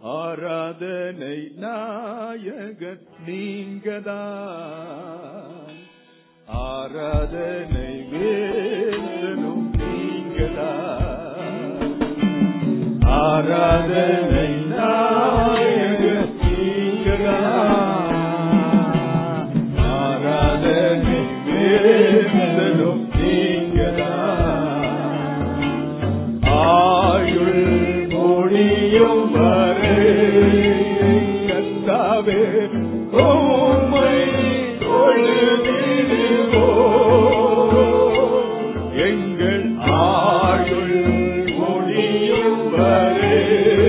ஆராதனை நாயகன் நீங்கதான் ஆராதனை வேந்தனும் நீங்கதான் ஆராதனை நாயகன் நீங்கதான் ஆராதனை வேந்தனும் நீங்கதான் ஆயுள் முடியும் வரை கத்தாவே உம்மை தொழுதிடுவோம். எங்கள் ஆயுள் முடியும் வரை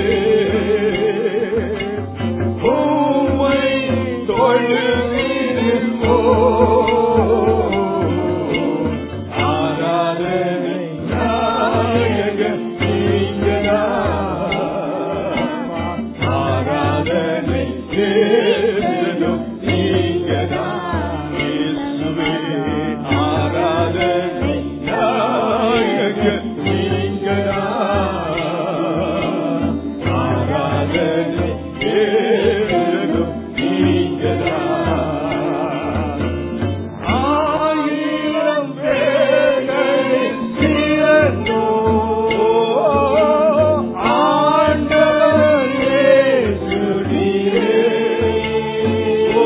உம்மை தொழுதிடுவோம். ஆராதனை நாயகன் நீங்கதான். ஆராதனை தேவனும் நீங்கதான். இயேசுவே, ஆராதனை நாயகன் நீங்கதான். ஆராதனை தேவனும் நீங்கதான். ஆயிரம் பேர்களில் சிறந்தோ ஆண்டவர் இயேசு நீரே. ஓ,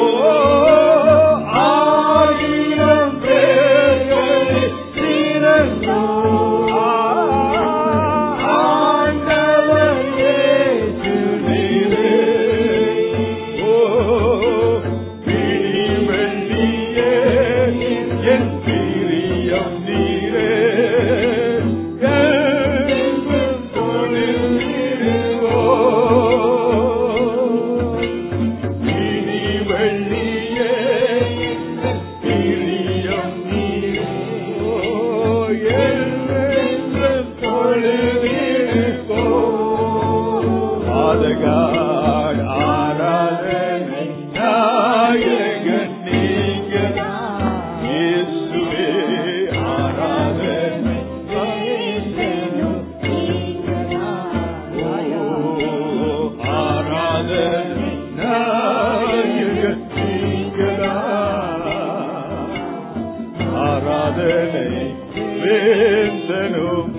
ஆயிரம் பேர்களில் சிறந்தோ ஆண்டவர் இயேசு நீரே. ஓ, பிடி வெள்ளியே என் பிரியம் நீரே எங்கும் தொழுதிடுவோம். பிடி வெள்ளியே என் பிரியம் நீரே ஓ, என்றென்றும் தொழுதிடுவோம். பாதகார் ஆராதனை நாயகன் நீங்கதான். இயேசுவே ஆராதனை ஓ, ஆராதனை நாயகன் நீங்கதான். ஆராதனை வேந்தனும்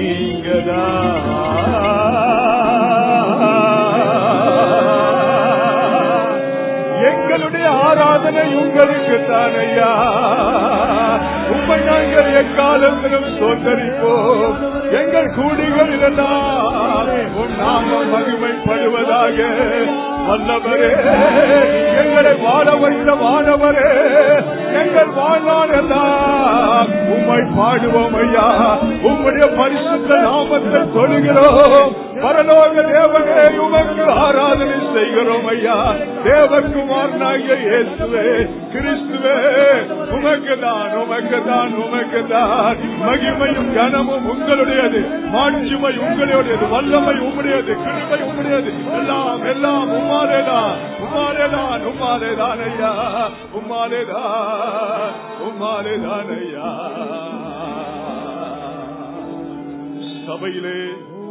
நீங்கதான் எங்களுடைய ஆராதனை உங்களுக்கு தானையா உண்மை நாங்கள் எக்காலத்திலும் சோதரிப்போம் எங்கள் கூடிகளில் எல்லாம் உன் நாமம் மகிமைப்படுவதாக வல்லவரே எங்களை வாழ வைத்த வாழவரே எங்கள் வாழ்நாள் எல்லாம் உம்மை பாடுவோம் ஐயா உம்முடைய பரிசுத்த நாமத்தை தொழுகிறோம் பரலோக தேவனே உமக்கு ஆராதனை செய்கிறோம் ஐயா தேவகுமாரனாகிய இயேசுவே கிறிஸ்துவே உமக்கு தான் உமக்கு தான் உமக்கு தான் மகிமையும் கனமும் உங்களுடையது மாட்சிமை உங்களுடையது வல்லமை உம்முடையது கிருமை உம்முடையது எல்லாம் எல்லாம் உம்மாலேதான் உம்மாலேதான் உம்மாலேதான் ஐயா உம்மாலேதான் உம்மாலேதான் ஐயா சபையிலே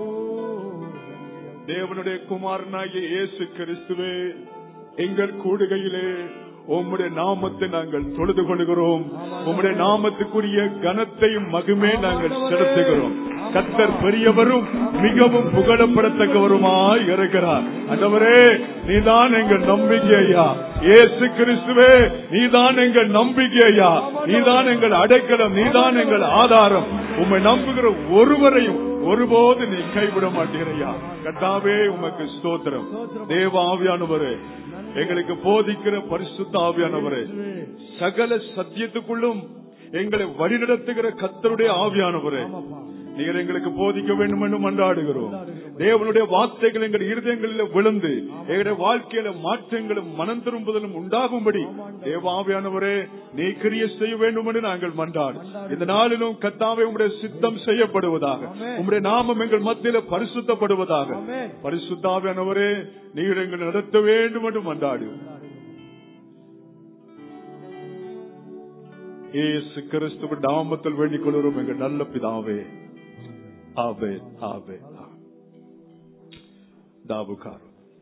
தேவனுடைய குமாரனாகிய இயேசு கிறிஸ்துவே எங்கள் கூடுகையிலே உம்முடைய நாமத்தை நாங்கள் தொழுது கொள்கிறோம் உம்முடைய நாமத்துக்குரிய கனத்தையும் மகுமே நாங்கள் செலுத்துகிறோம் கத்தர் பெரியவரும் மிகவும் புகழப்படத்தக்கவருமாய் இருக்கிறார் அந்தவரே நீதான் எங்கள் நம்பிக்கை ஐயா இயேசு கிறிஸ்துவே நீதான் எங்கள் நம்பிக்கை ஐயா நீதான் எங்கள் அடைக்கலம் நீதான் எங்கள் ஆதாரம் உம்மை நம்புகிற ஒருவரையும் ஒருபோது நீ கைவிட மாட்டீரையா கட்டாவே உமக்கு ஸ்தோத்திரம் தேவ ஆவியானவரே எங்களுக்கு போதிக்கிற பரிசுத்த ஆவியானவரே சகல சத்தியத்துக்குள்ளும் எங்களை வழிநடத்துகிற கத்தருடைய ஆவியானவரே நீர் எங்களுக்கு போதிக்க வேண்டும் என்று மன்றாடுகிறோம் தேவனுடைய வார்த்தைகள் எங்கள் இருதயங்களில் விழுந்து எங்களுடைய வாழ்க்கையில மாற்றங்களும் மனம் திரும்புதலும் உண்டாகும்படி தேவாவியானவரே நீ கிரிய செய்ய வேண்டும் என்று நாங்கள் மன்றாடு இந்த நாளிலும் கத்தாவை உங்களுடைய சித்தம் செய்யப்படுவதாக உங்களுடைய நாமம் எங்கள் மத்தியில பரிசுத்தப்படுவதாக பரிசுத்தாவியானவரே நீர் எங்கள் நடத்த வேண்டும் என்று மன்றாடு இயேசு கிறிஸ்துவ நாமத்தில் வேண்டிக் கொள்கிறோம் எங்கள் நல்ல பிதாவே ஆவே ஆவே தாபுகார்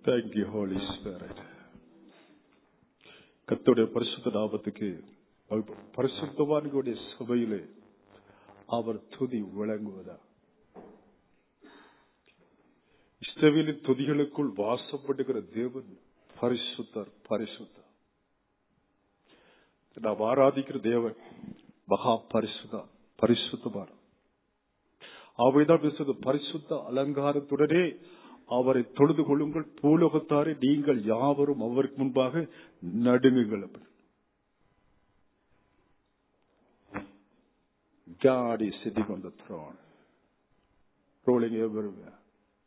Thank you, Holy Spirit. கர்த்தருடைய பரிசுத்த நாமத்துக்கு பரிசுத்தவான்களுடைய சபையிலே அவர் துதி விளங்குவதா இஸ்ரவேலின் துதிகளுக்குள் வாசப்படுகிற தேவன் பரிசுத்தர் பரிசுத்தர் நாம் ஆராதிக்கிற தேவன் மகா பரிசுதா பரிசுத்தமான அவைதான் பேசுவது பரிசுத்த அலங்காரத்துடனே அவரை தொழுது கொள்ளுங்கள் பூலோகத்தாரே நீங்கள் யாவரும் அவருக்கு முன்பாக நடுங்குங்கள் அப்படி. God is sitting on the throne, rolling everywhere.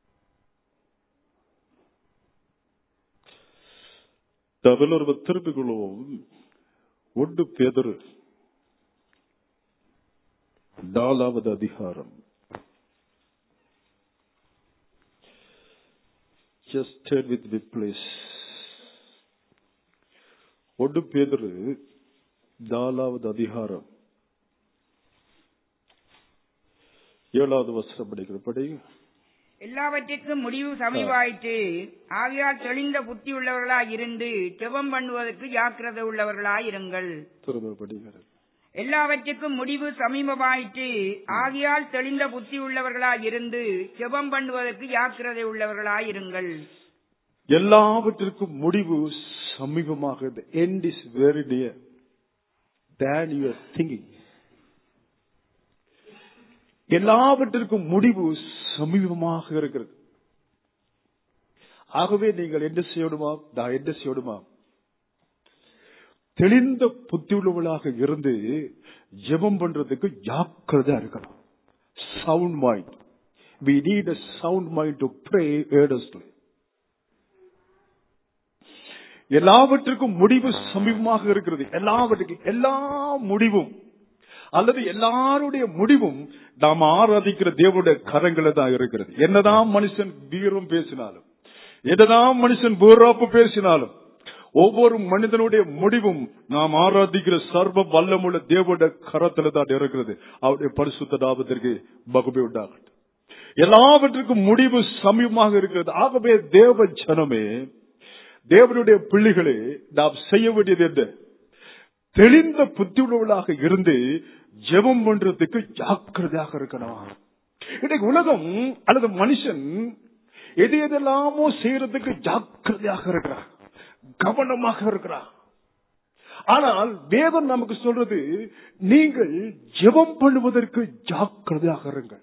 தவிலொருவ திருப்பிகளும் ஒன்று பேதரு நாலாவது அதிகாரம் Just turn with me, please. ஒன்று பேதரு நாலாவது அதிகாரம் ஏழாவது வசனம் படிக்கிறபடி எல்லாவற்றிற்கும் முடிவு சமீபாயிற்று ஆகையால் தெளிந்த புத்தி உள்ளவர்களாய் இருந்து ஜெபம் பண்ணுவதற்கு ஜாக்கிரதை உள்ளவர்களாய் இருங்கள் திரும்ப படிக்கிறது எல்லாவற்றுக்கும் முடிவு சமீபமாயிற்று ஆகையால் தெளிந்த புத்தி உள்ளவர்களாய் இருந்து ஜெபம் பண்ணுவதற்கு ஜாக்கிரதை உள்ளவர்களாய் இருங்கள் எல்லாவற்றிற்கும் முடிவு சமீபமாக the end is very near than you are thinking எல்லாவற்றிற்கும் முடிவு சமீபமாக இருக்கிறது ஆகவே நீங்கள் என்ன செய்யணுமா நான் என்ன செய்யணுமா தெளிந்த புத்தியுள்ளவளாக இருந்து ஜெபம் பண்றதுக்கு ஜாக்கிரதா இருக்கணும் sound mind we need a sound mind to pray earnestly எல்லாவற்றுக்கும் முடிவு சமீபமாக இருக்கிறது எல்லாவற்றுக்கும் எல்லா முடிவும் அல்லது எல்லாருடைய முடிவும் நாம் ஆராதிக்கிற தேவனுடைய கரங்களை தான் இருக்கிறது என்னதான் மனுஷன் வீரம் பேசினாலும் என்னதான் மனுஷன் வீராப்பு பேசினாலும் ஒவ்வொரு மனிதனுடைய முடிவும் நாம் ஆராதிக்கிற சர்வ வல்லமுள்ள தேவனுடைய கரத்துல தான் இருக்கிறது அவருடைய பரிசுத்த லாபத்திற்கு மகுமை உண்டாகட்டும் எல்லாவற்றுக்கும் முடிவு சமீபமாக இருக்கிறது ஆகவே தேவ ஜனமே தேவனுடைய பிள்ளைகளே நாம் செய்ய வேண்டியது என்ன தெளிந்த புத்தியுள்ளவர்களாக இருந்து ஜெபம் பண்றதுக்கு ஜாக்கிரதையாக இருக்கணும் இன்னைக்கு உலகம் அல்லது மனுஷன் எது எதெல்லாமோ செய்யறதுக்கு ஜாக்கிரதையாக இருக்கிறார் கவனமாக இருக்கிறார் ஆனால் வேதம் நமக்கு சொல்றது நீங்கள் ஜெபம் பண்ணுவதற்கு ஜாக்கிரதையாக இருங்கள்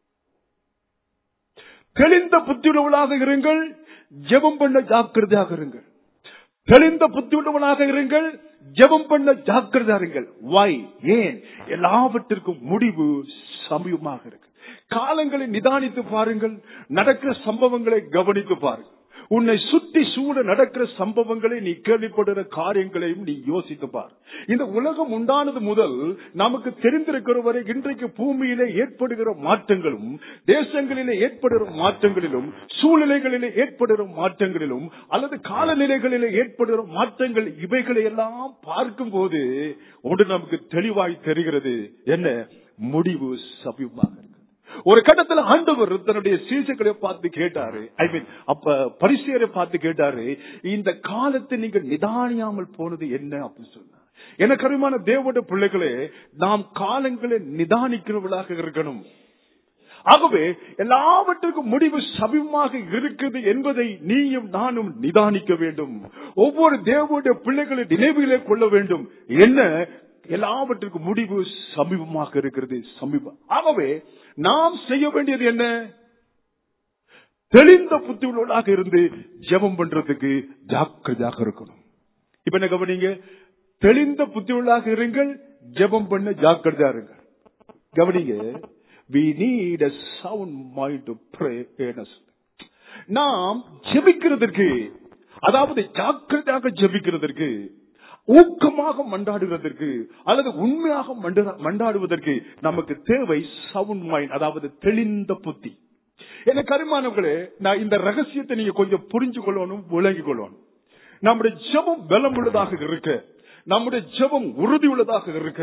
தெளிந்த புத்தியுள்ளவர்களாக இருங்கள் ஜெபம் பண்ண ஜாக்கிரதையாக இருங்கள் தெளிந்த புத்தியுள்ளவனாக இருங்கள் ஜெபம் பண்ண ஜாக்கிரதா இருங்கள் வை ஏன் எல்லாவற்றிற்கும் முடிவு சமயமாக இருக்கு காலங்களை நிதானித்து பாருங்கள் நடக்கிற சம்பவங்களை கவனித்து பாருங்கள் உன்னை சுத்தி சூழ நடக்கிற சம்பவங்களை நீ கேள்விப்படுகிற காரியங்களையும் நீ யோசித்து பார் இந்த உலகம் உண்டானது முதல் நமக்கு தெரிந்திருக்கிற வரை இன்றைக்கு பூமியிலே ஏற்படுகிற மாற்றங்களும் தேசங்களிலே ஏற்படுகிற மாற்றங்களிலும் சூழ்நிலைகளிலே ஏற்படுகிற மாற்றங்களிலும் அல்லது காலநிலைகளிலே ஏற்படுகிற மாற்றங்கள் இவைகளை எல்லாம் பார்க்கும் போது ஒன்று நமக்கு தெளிவாய் தெரிகிறது என்ன முடிவு சமீபமாக இருக்கு ஒரு கட்டத்துல ஆண்டவர் தன்னுடைய சீசைகளை பார்த்து கேட்டாரு ஐ மீன் அப்ப பரிசேரை பார்த்து கேட்டாரு இந்த காலத்தை நீங்க நிதானியாமல் போனது என்ன அப்படின்னு சொன்னார் எனக்கு அருமையான தேவோட பிள்ளைகளே நாம் காலங்களை நிதானிக்கிறவர்களாக இருக்கணும் ஆகவே எல்லாவற்றுக்கும் முடிவு சமீபமாக இருக்குது என்பதை நீயும் நானும் நிதானிக்க வேண்டும் ஒவ்வொரு தேவோட பிள்ளைகளை நினைவிலே கொள்ள வேண்டும் என்ன எல்லாவற்றுக்கும் முடிவு சமீபமாக இருக்கிறது சமீபம் ஆகவே நாம் செய்ய வேண்டியது என்ன தெளிந்த புத்தியுள்ளவர்களாக இருந்து ஜெபம் பண்றதுக்கு ஜாக்கிரதையாக இருக்கணும் இப்ப என்ன கவனிங்க தெளிந்த புத்தியுள்ளாக இருங்கள் ஜெபம் பண்ண ஜாக்கிரதையா இருங்க கவனிங்க we need a sound mind to pray earnestly நாம் ஜெபிக்கிறதற்கு அதாவது ஜாக்கிரதையாக ஜெபிக்கிறதற்கு ஊக்கமாக மண்டாடுவதற்கு அல்லது உண்மையாக மண்டா- மண்டாடுவதற்கு நமக்கு தேவை சவுண்ட் மைண்ட் அதாவது தெளிந்த புத்தி என்ன கருமானவர்களே நான் இந்த ரகசியத்தை நீங்க கொஞ்சம் புரிஞ்சு கொள்ளணும் விளங்கிக் கொள்ளணும் நம்முடைய ஜெபம் பலம் உள்ளதாக இருக்க நம்முடைய ஜெபம் உறுதி உள்ளதாக இருக்க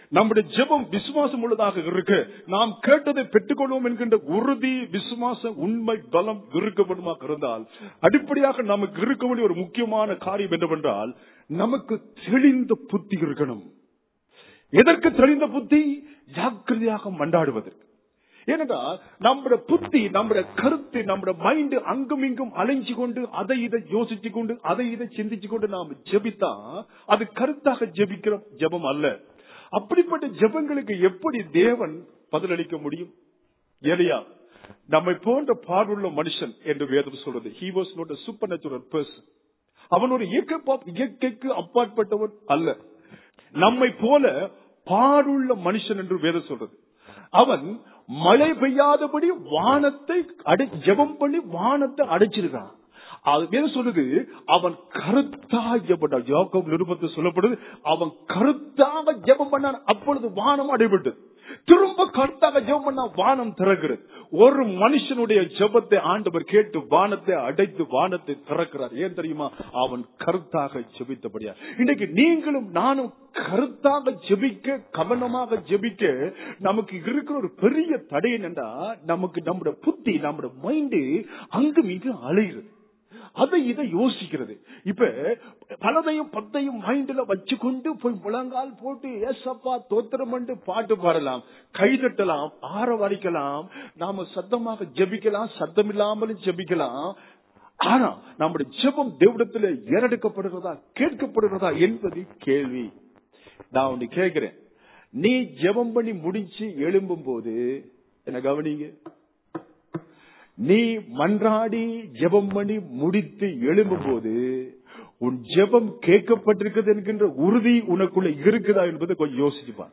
நம்முடைய ஜெபம் விசுவாசம் உள்ளதாக இருக்க நாம் கேட்டதை பெற்றுக்கொள்வோம் என்கின்ற உறுதி விசுவாச உண்மை பலம் இருக்க வேண்டுமாக இருந்தால் அடிப்படையாக நமக்கு இருக்க வேண்டிய ஒரு முக்கியமான காரியம் என்னவென்றால் நமக்கு தெளிந்த புத்தி இருக்கணும் எதற்கு தெளிந்த புத்தி ஜாக்கிரதையாக மண்டாடுவதற்கு ஏனென்றால் நம்முடைய புத்தி நம்முடைய கருத்து நம்முடைய மைண்ட் அங்கும் இங்கும் அலைஞ்சு கொண்டு அதை இதை யோசிச்சு கொண்டு அதை இதை சிந்திச்சு கொண்டு நாம் ஜெபித்தா அது கருத்தாக ஜெபிக்கிற ஜெபம் அல்ல அப்படிப்பட்ட ஜெபங்களுக்கு எப்படி தேவன் பதிலளிக்க முடியும் எலியா நம்மை போன்ற பார்வுள்ள மனுஷன் என்று வேதம் சொல்றது he was not a supernatural person அவன் ஒரு இயக்க இயற்கைக்கு அப்பாற்பட்டவன் அல்ல நம்மை போல பாடுள்ள மனுஷன் என்று வேதம் சொல்றது அவன் மழை பெய்யாதபடி வானத்தை அடை ஜெபம் பண்ணி வானத்தை அடைச்சிருக்கான் அது வேதம் சொல்லுது அவன் கருத்தாக ஜெபம் யோகம் நிருபத்தில் சொல்லப்படுது அவன் கருத்தாக ஜெபம் பண்ணான் அப்பொழுது வானம் அடைபட்டது திரும்ப கருத்தாக ஜெபம் பண்ணா வானம் திறக்கிறது ஒரு மனுஷனுடைய ஜெபத்தை ஆண்டவர் கேட்டு வானத்தை அடைத்து வானத்தை திறக்கிறார் ஏன் தெரியுமா அவன் கருத்தாக ஜெபித்தபடியா இன்னைக்கு நீங்களும் நானும் கருத்தாக ஜெபிக்க கவனமாக ஜெபிக்க நமக்கு இருக்கிற ஒரு பெரிய தடை என்னன்னா நமக்கு நம்முடைய புத்தி நம்முடைய மைண்டு அங்கும் இங்கும் அலைகிறது அதை இதை யோசிக்கிறது இப்ப பலதையும் பத்தையும் மைண்ட்ல வச்சுக்கொண்டு போய் முழங்கால் போட்டு ஏசப்பா தோத்திரம் பண்ணி பாட்டு பாடலாம் கைதட்டலாம் ஆரவாரிக்கலாம் நாம சத்தமாக ஜெபிக்கலாம் சத்தம் இல்லாமலும் ஜெபிக்கலாம் ஆனா நம்முடைய ஜெபம் தேவடத்துல ஏறெடுக்கப்படுகிறதா கேட்கப்படுகிறதா என்பது கேள்வி நான் ஒண்ணு கேட்கிறேன் நீ ஜெபம் பண்ணி முடிச்சு எழும்பும் போது என்ன கவனிங்க நீ மன்றாடி ஜெபம் பண்ணி முடித்து எழும்பும் போது உன் ஜெபம் கேட்கப்பட்டிருக்கிறது என்கின்ற உறுதி உனக்குள்ள இருக்குதா என்பதை கொஞ்சம் யோசிச்சுப்பார்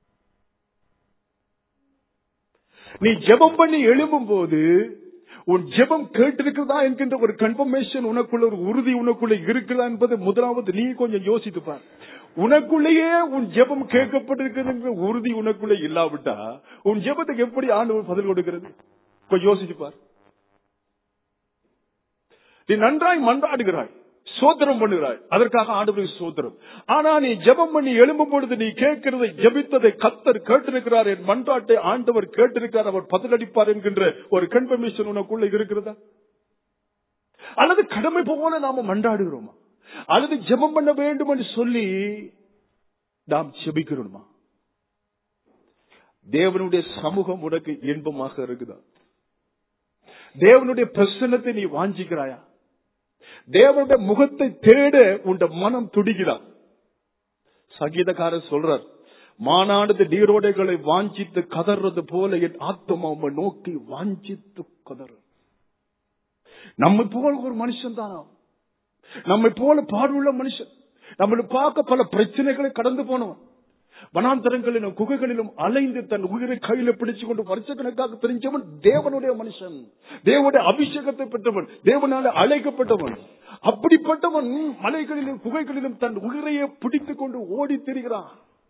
நீ ஜெபம் பண்ணி எழும்பும் போது உன் ஜெபம் கேட்டிருக்கிறதா என்கின்ற ஒரு கன்ஃபர்மேஷன் உனக்குள்ள ஒரு உறுதி உனக்குள்ள இருக்குதா என்பதை முதலாவது நீ கொஞ்சம் யோசித்து பார் உனக்குள்ளேயே உன் ஜெபம் கேட்கப்பட்டிருக்கிறது என்கிற உறுதி உனக்குள்ள இல்லாவிட்டா உன் ஜெபத்துக்கு எப்படி ஆண்டு பதில் கொடுக்கிறது கொஞ்சம் யோசிச்சு பார் நீ நன்றாய் மன்றாடுகிறாய் சோத்திரம் பண்ணுகிறாய் அதற்காக ஆண்டவருக்கு சோத்திரம் ஆனா நீ ஜெபம் பண்ணி எழும்பும் பொழுது நீ கேட்கிறதை ஜெபித்ததை கத்தர் கேட்டிருக்கிறார் என் மன்றாட்டை ஆண்டவர் கேட்டிருக்கிறார் அவர் பதிலளிப்பார் என்கின்ற ஒரு கன்ஃபர்மேஷன் உனக்குள்ள இருக்கிறதா அல்லது கடமை போல நாம மன்றாடுகிறோமா அல்லது ஜெபம் பண்ண வேண்டும் என்று சொல்லி நாம் ஜெபிக்கிறோமா தேவனுடைய சமூகம் உனக்கு இன்பமாக இருக்குதா தேவனுடைய பிரசன்னத்தை நீ வாஞ்சிக்கிறாயா தேவனுடைய முகத்தை தேட உன் மனம் துடிக்கிறான் சங்கீதக்காரர் சொல்றார் மானானது நீரோடைகளை வாஞ்சித்து கதறது போல என் ஆத்மா உம்மை நோக்கி வாஞ்சித்து கதறு நம்மை போல ஒரு மனுஷன் தானா நம்மை போல பார்வையுள்ள மனுஷன் நம்மளை பார்க்க பல பிரச்சனைகளை கடந்து போனவன் வனாந்தரங்களிலும் குகைகளிலும் அலைந்து தன் உயிரை கையில பிடிச்சு கொண்டு வருஷக்கணக்காக தெரிஞ்சவன் தேவனுடைய மனுஷன் தேவனுடைய அபிஷேகத்தை பெற்றவன் தேவனால அழைக்கப்பட்டவன் அப்படிப்பட்டவன் மலைகளிலும் குகைகளிலும் தன் உயிரையே பிடித்துக் கொண்டு ஓடி திரிகிறான்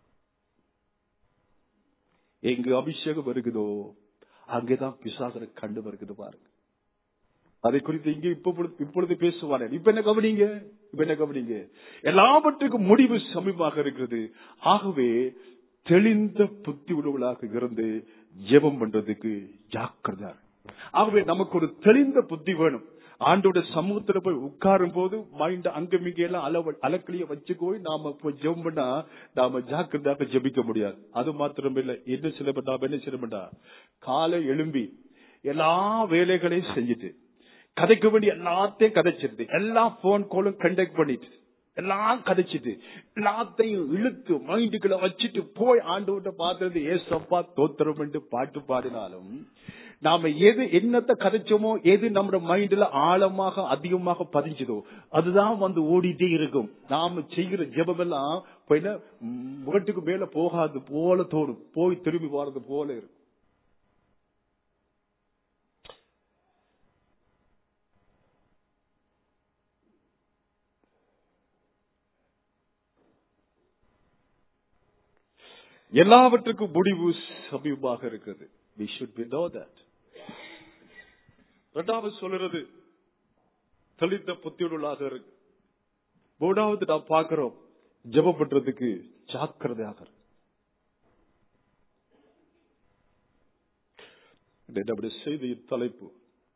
எங்கு அபிஷேகம் வருகுதோ அங்கேதான் பிசாசரை கண்டு வருகுது பாருங்க அதை குறித்து இங்கே இப்ப இப்பொழுது பேசுவாரே இப்ப என்ன கவனிங்க இப்ப என்ன கவனிங்க எல்லாவற்றுக்கும் முடிவு சமீபமாக இருக்கிறது ஆகவே தெளிந்த புத்தி உணவுகளாக இருந்து ஜெபம் பண்றதுக்கு ஜாக்கிரதா ஆகவே நமக்கு ஒரு தெளிந்த புத்தி வேணும் ஆண்டோட சமூகத்துல போய் உட்காரும் போது மைண்ட் அங்க மிங்க எல்லாம் அளவு அலக்கலிய வச்சுக்கோய் நாம போய் ஜெபம் பண்ணா நாம ஜாக்கிரதாக ஜெபிக்க முடியாது அது மாத்திரம் இல்ல என்ன சில நாம என்ன சில காலை எழும்பி எல்லா வேலைகளையும் செஞ்சுட்டு கதைக்க வேண்டிய எல்லாத்தையும் கதைச்சிருது எல்லா போன் காலும் கண்டக்ட் பண்ணிட்டு எல்லாம் கதைச்சிட்டு எல்லாத்தையும் இழுத்து மைண்டுக்குள்ள வச்சுட்டு போய் ஆண்டு பார்த்தது ஏசப்பா தோத்திரம் என்று பாட்டு பாடினாலும் நாம எது என்னத்தை கதைச்சோமோ எது நம்ம மைண்ட்ல ஆழமாக அதிகமாக பதிஞ்சதோ அதுதான் வந்து ஓடிட்டே இருக்கும் நாம செய்கிற ஜெபம் எல்லாம் முகட்டுக்கு மேல போகாது போல தோணும் போய் திரும்பி போறது போல இருக்கும் எல்லாவற்றுக்கும் முடிவு சமீபமாக இருக்கிறது we should be know that இரண்டாவது சொல்லுறது தெளிந்த புத்தியுள்ளாக இருக்கு மூணாவது நாம் பார்க்கிறோம் ஜெபம் பண்றதுக்கு ஜாக்கிரதையாக இருக்கு. இன்றைய நம்முடைய செய்தியின் தலைப்பு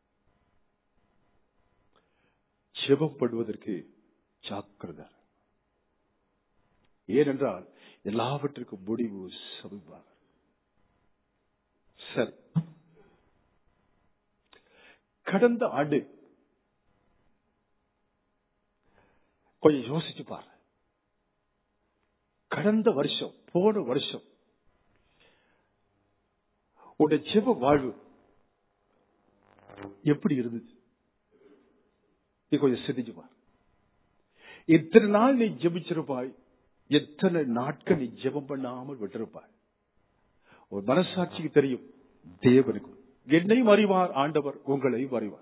ஜெபப்படுவதற்கு ஜாக்கிரதை ஏனென்றால் எல்லாவற்றுக்கும் முடிவு சமீபமாக சரி கடந்த ஆண்டு கொஞ்சம் யோசிச்சு பாரு கடந்த வருஷம் போன வருஷம் உடைய ஜெப வாழ்வு எப்படி இருந்துச்சு நீ கொஞ்சம் சிந்திச்சு பாரு எத்தனை நாள் நீ ஜெபிச்சிருப்பாய் எத்தனை நாட்கள் நீ ஜெபம் பண்ணாமல் விட்டிருப்பாய் ஒரு மனசாட்சிக்கு தெரியும் தேவனுக்கு என்னையும் அறிவார் ஆண்டவர் உங்களையும் அறிவார்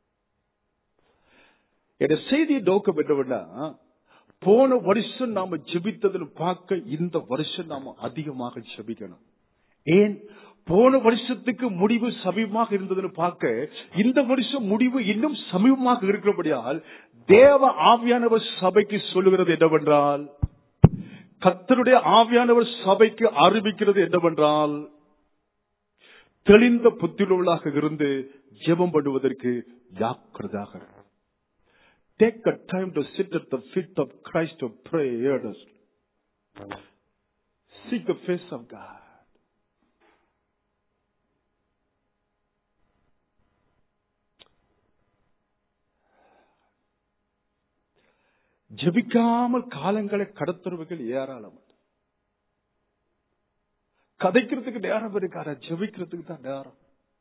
என் செய்தியை நோக்கம் என்னவென்னா போன வருஷம் நாம ஜெபித்ததில் பார்க்க இந்த வருஷம் நாம அதிகமாக ஜெபிக்கணும் ஏன் போன வருஷத்துக்கு முடிவு சமீபமாக இருந்ததுன்னு பார்க்க இந்த வருஷம் முடிவு இன்னும் சமீபமாக இருக்கிறபடியால் தேவ ஆவியானவர் சபைக்கு சொல்லுகிறது என்னவென்றால் கத்தருடைய ஆவியானவர் சபைக்கு அறிவிக்கிறது என்னவென்றால் தெளிந்த புத்தியுள்ளவர்களாக இருந்து ஜெபம் பண்ணுவதற்கு ஜாக்கிரதாக Take a time to sit at the feet of Christ to pray earnestly. Seek the face of God. ஜெபிக்காமல் காலங்களை கடத்துறவர்கள் ஏராளம் கதைக்கிறதுக்கு நேரம் இருக்கார ஜெபிக்கிறதுக்கு தான் நேரம்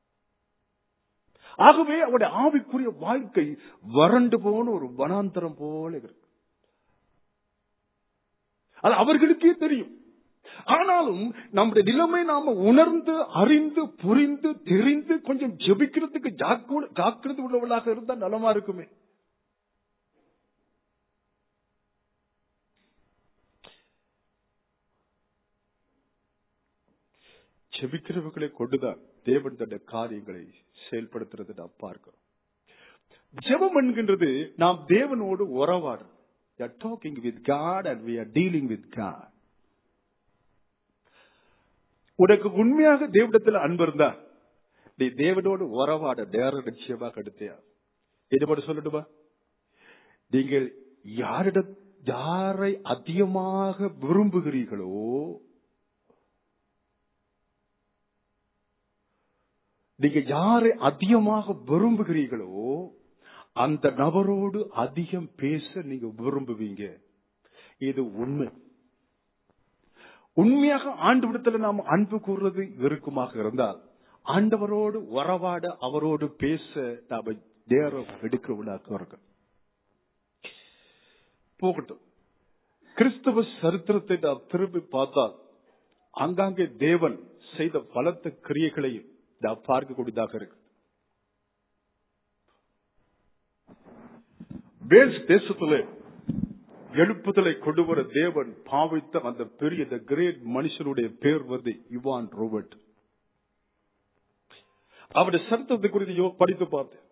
ஆகவே அவருடைய ஆவிக்குரிய வாழ்க்கை வறண்டு போன ஒரு வனாந்தரம் போல இருக்கு அது அவர்களுக்கே தெரியும் ஆனாலும் நம்முடைய நிலைமை நாம உணர்ந்து அறிந்து புரிந்து தெரிந்து கொஞ்சம் ஜெபிக்கிறதுக்கு ஜாக்கிரதை உள்ளவர்களாக இருந்தா நலமா இருக்குமே ஜெபிக்கிறவர்களை கொண்டுதான் தேவன் தன்னுடைய காரியங்களை செயல்படுத்துறது நாம் பார்க்கிறோம் ஜெபம் என்கின்றது நாம் தேவனோடு உறவாடுறோம் talking with God and we are dealing with God உனக்கு உண்மையாக தேவடத்தில் அன்பு இருந்தா நீ தேவனோடு உறவாட நேரம் நிச்சயமாக எடுத்தையா இது மட்டும் சொல்லட்டுமா நீங்கள் யாரிட யாரை அதிகமாக விரும்புகிறீர்களோ நீங்க யாரை அதிகமாக விரும்புகிறீர்களோ அந்த நபரோடு அதிகம் பேச நீங்க விரும்புவீங்க இது உண்மை உண்மையாக ஆண்டு விடத்துல நாம் அன்பு கூறுறது இருக்குமாக இருந்தால் ஆண்டவரோடு உறவாட அவரோடு பேச நாம நேரம் எடுக்கிறவனாக இருக்கும் போகட்டும் கிறிஸ்தவ சரித்திரத்தை நாம் திரும்பி பார்த்தால் அங்காங்கே தேவன் செய்த பலத்த கிரியைகளையும் நாம் பார்க்கக்கூடியதாக இருக்கு வேல்ஸ் தேசத்துல எழுப்புதலை கொண்டு வர தேவன் பாவித்த அந்த பெரிய த கிரேட் மனுஷனுடைய பேர் வந்து இவான் ரோபர்ட் அவருடைய சரித்திரத்தை குறித்து படித்து பார்த்தேன்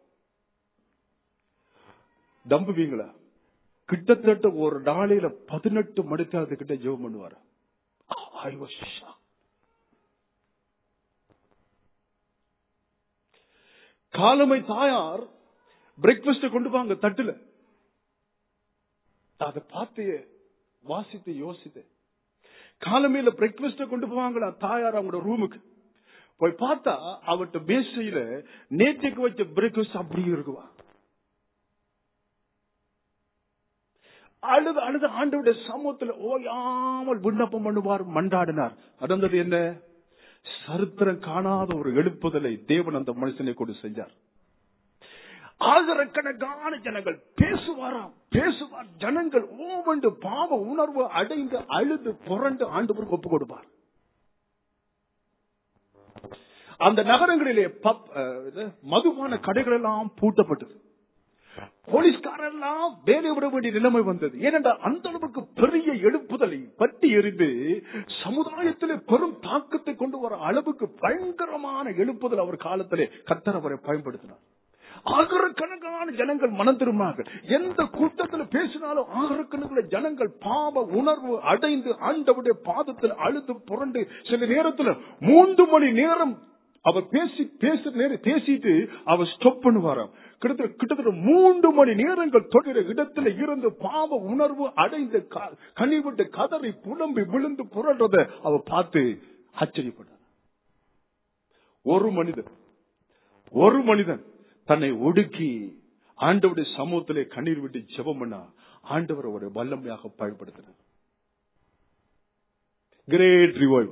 நம்புவீங்களா கிட்டத்தட்ட ஒரு நாளையில பதினெட்டு மணிக்காவது கிட்ட ஜெபம் பண்ணுவார் I was shocked. காலமை தாயார் பிரேக்பாஸ்ட் கொண்டு வாங்க தட்டுல அதை பார்த்து வாசித்து யோசித்து காலமையில பிரேக்பாஸ்ட கொண்டு போவாங்களா தாயார் அவங்களோட ரூமுக்கு போய் பார்த்தா அவர்கிட்ட மேசையில நேற்றுக்கு வச்ச பிரேக்பாஸ்ட் அப்படியே இருக்குவா அழுது அழுது ஆண்டவுடைய சமூகத்துல ஓயாமல் விண்ணப்பம் பண்ணுவார் மண்டாடினார் நடந்தது என்ன சரித்திரம் காணாத ஒரு எழுப்புதலை தேவன் அந்த மனுஷனை கொண்டு செஞ்சார் ஆயிரக்கணக்கான ஜனங்கள் பேசுவாராம் பேசுவார் ஜனங்கள் ஓவண்டு பாவ உணர்வு அடைந்து அழுது புரண்டு ஆண்டு ஒப்பு கொடுப்பார் அந்த நகரங்களிலே மதுபான கடைகள் எல்லாம் பூட்டப்பட்டது போலீஸ்காரெல்லாம் வேலை விட வேண்டிய நிலைமை வந்தது ஏனென்றால் அந்த அளவுக்கு பெரிய எழுப்புதலை பட்டி எறிந்து சமுதாயத்திலே பெரும் தாக்கத்தை கொண்டு வர அளவுக்கு பயங்கரமான எழுப்புதல் அவர் காலத்திலே கத்தர் அவரை பயன்படுத்தினார் ஆயிரக்கணக்கான ஜனங்கள் மனம் திரும்பினார்கள் எந்த கூட்டத்தில் பேசினாலும் ஆயிரக்கணக்கான ஜனங்கள் பாவ உணர்வு அடைந்து ஆண்டவுடைய பாதத்தில் அழுது புரண்டு சில நேரத்தில் மூன்று மணி நேரம் அவர் பேசி பேசுற நேரம் பேசிட்டு அவர் ஸ்டாப் பண்ணுவாராம் கிட்டத்தட்ட கிட்டத்தட்ட மூன்று மணி நேரங்கள் தொடர இடத்துல இருந்து பாவ உணர்வு அடைந்த க- கனிவிட்டு கதறி புலம்பி விழுந்து புரள்றத அவர் பார்த்து ஆச்சரியப்பட்டார் ஒரு மனிதன் ஒரு மனிதன் தன்னை ஒடுக்கி ஆண்டவருடைய சமூகத்திலே கண்ணீர் விட்டு ஜெபம் பண்ணா ஆண்டவர் அவரை வல்லமையாக பயன்படுத்தினார் கிரேட் ரிவைவ்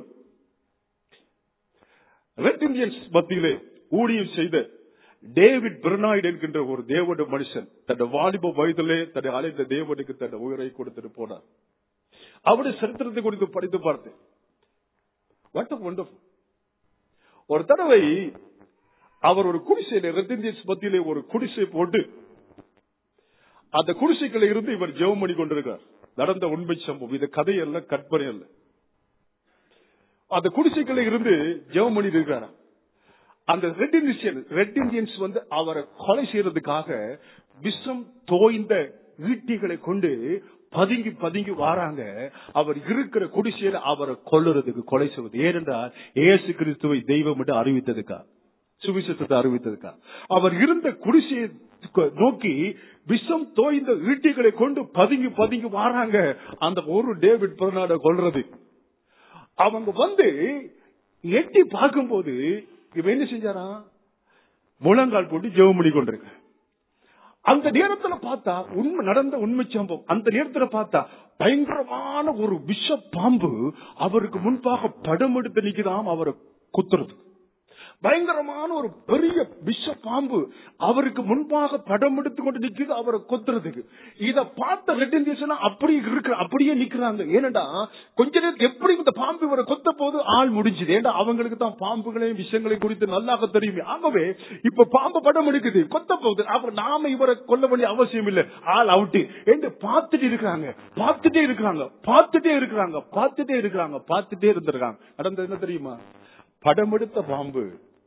ரெட் இந்தியன்ஸ் மத்தியிலே ஊழியம் செய்த டேவிட் பெர்னாய்டு என்கின்ற ஒரு தேவட மனுஷன் தன்னுடைய வாலிப வயதிலே தன்னை அழைத்த தேவனுக்கு தன்னை உயிரை கொடுத்துட்டு போனார் அவருடைய சரித்திரத்தை குறித்து படித்து பார்த்தேன் வாட் wonderful ஒரு தடவை அவர் ஒரு குடிசையில ரெட் இந்தியன்ஸ் மத்தியிலே ஒரு குடிசை போட்டு அந்த குடிசைக்குள்ள இருந்து இவர் ஜெபம் பண்ணி கொண்டிருக்கார் நடந்த உண்மை சம்பவம் இது கதை அல்ல கற்பனை அல்ல அந்த குடிசைக்குள்ள இருந்து ஜெபம் பண்ணி இருக்கிறார் அந்த ரெட் இந்தியன் ரெட் இந்தியன்ஸ் வந்து அவரை கொலை செய்யறதுக்காக விஷம் தோய்ந்த ஈட்டிகளை கொண்டு பதுங்கி பதுங்கி வாராங்க அவர் இருக்கிற குடிசையில அவரை கொல்லுறதுக்கு கொலை செய்வது ஏனென்றால் இயேசு கிறிஸ்துவை தெய்வம் என்று அறிவித்ததுக்கா சுவிசேஷத்தை அறிவித்ததுக்கா அவர் இருந்த குடிசையை நோக்கி விஷம் தோய்ந்த ஈட்டிகளை கொண்டு பதுங்கி பதுங்கி வாராங்க அந்த ஒரு டேவிட் பிறநாட கொல்றது அவங்க வந்து எட்டி பார்க்கும்போது இவன் என்ன செஞ்சாரா முழங்கால் போட்டு ஜெபம் பண்ணி கொண்டிருக்க அந்த நேரத்துல பார்த்தா உண்மை நடந்த உண்மை சம்பவம் அந்த நேரத்துல பார்த்தா பயங்கரமான ஒரு விஷ பாம்பு அவருக்கு முன்பாக படம் எடுத்து நிக்குதாம் அவரை குத்துறது பயங்கரமான ஒரு பெரிய விஷ பாம்பு அவருக்கு முன்பாக படம் எடுத்து கொண்டு நிக்குது அவரை கொத்துறதுக்கு இத பார்த்த ரெட் இந்தியன்ஸ் அப்படியே இருக்கிற அப்படியே நிக்கிறாங்க ஏனடா கொஞ்ச நேரம் எப்படி இந்த பாம்பு இவரை கொத்த போது ஆள் முடிஞ்சது ஏன்டா அவங்களுக்கு தான் பாம்புகளையும் விஷயங்களை குறித்து நல்லாக தெரியுமே ஆகவே இப்ப பாம்பு படம் எடுக்குது கொத்த போகுது அப்ப நாம இவரை கொல்ல வேண்டிய அவசியம் இல்ல ஆள் அவுட்டு என்று பார்த்துட்டு இருக்கிறாங்க பார்த்துட்டே இருக்கிறாங்க பார்த்துட்டே இருக்கிறாங்க பார்த்துட்டே இருக்கிறாங்க பார்த்துட்டே இருந்திருக்காங்க நடந்தது என்ன தெரியுமா படம் எடுத்த பாம்பு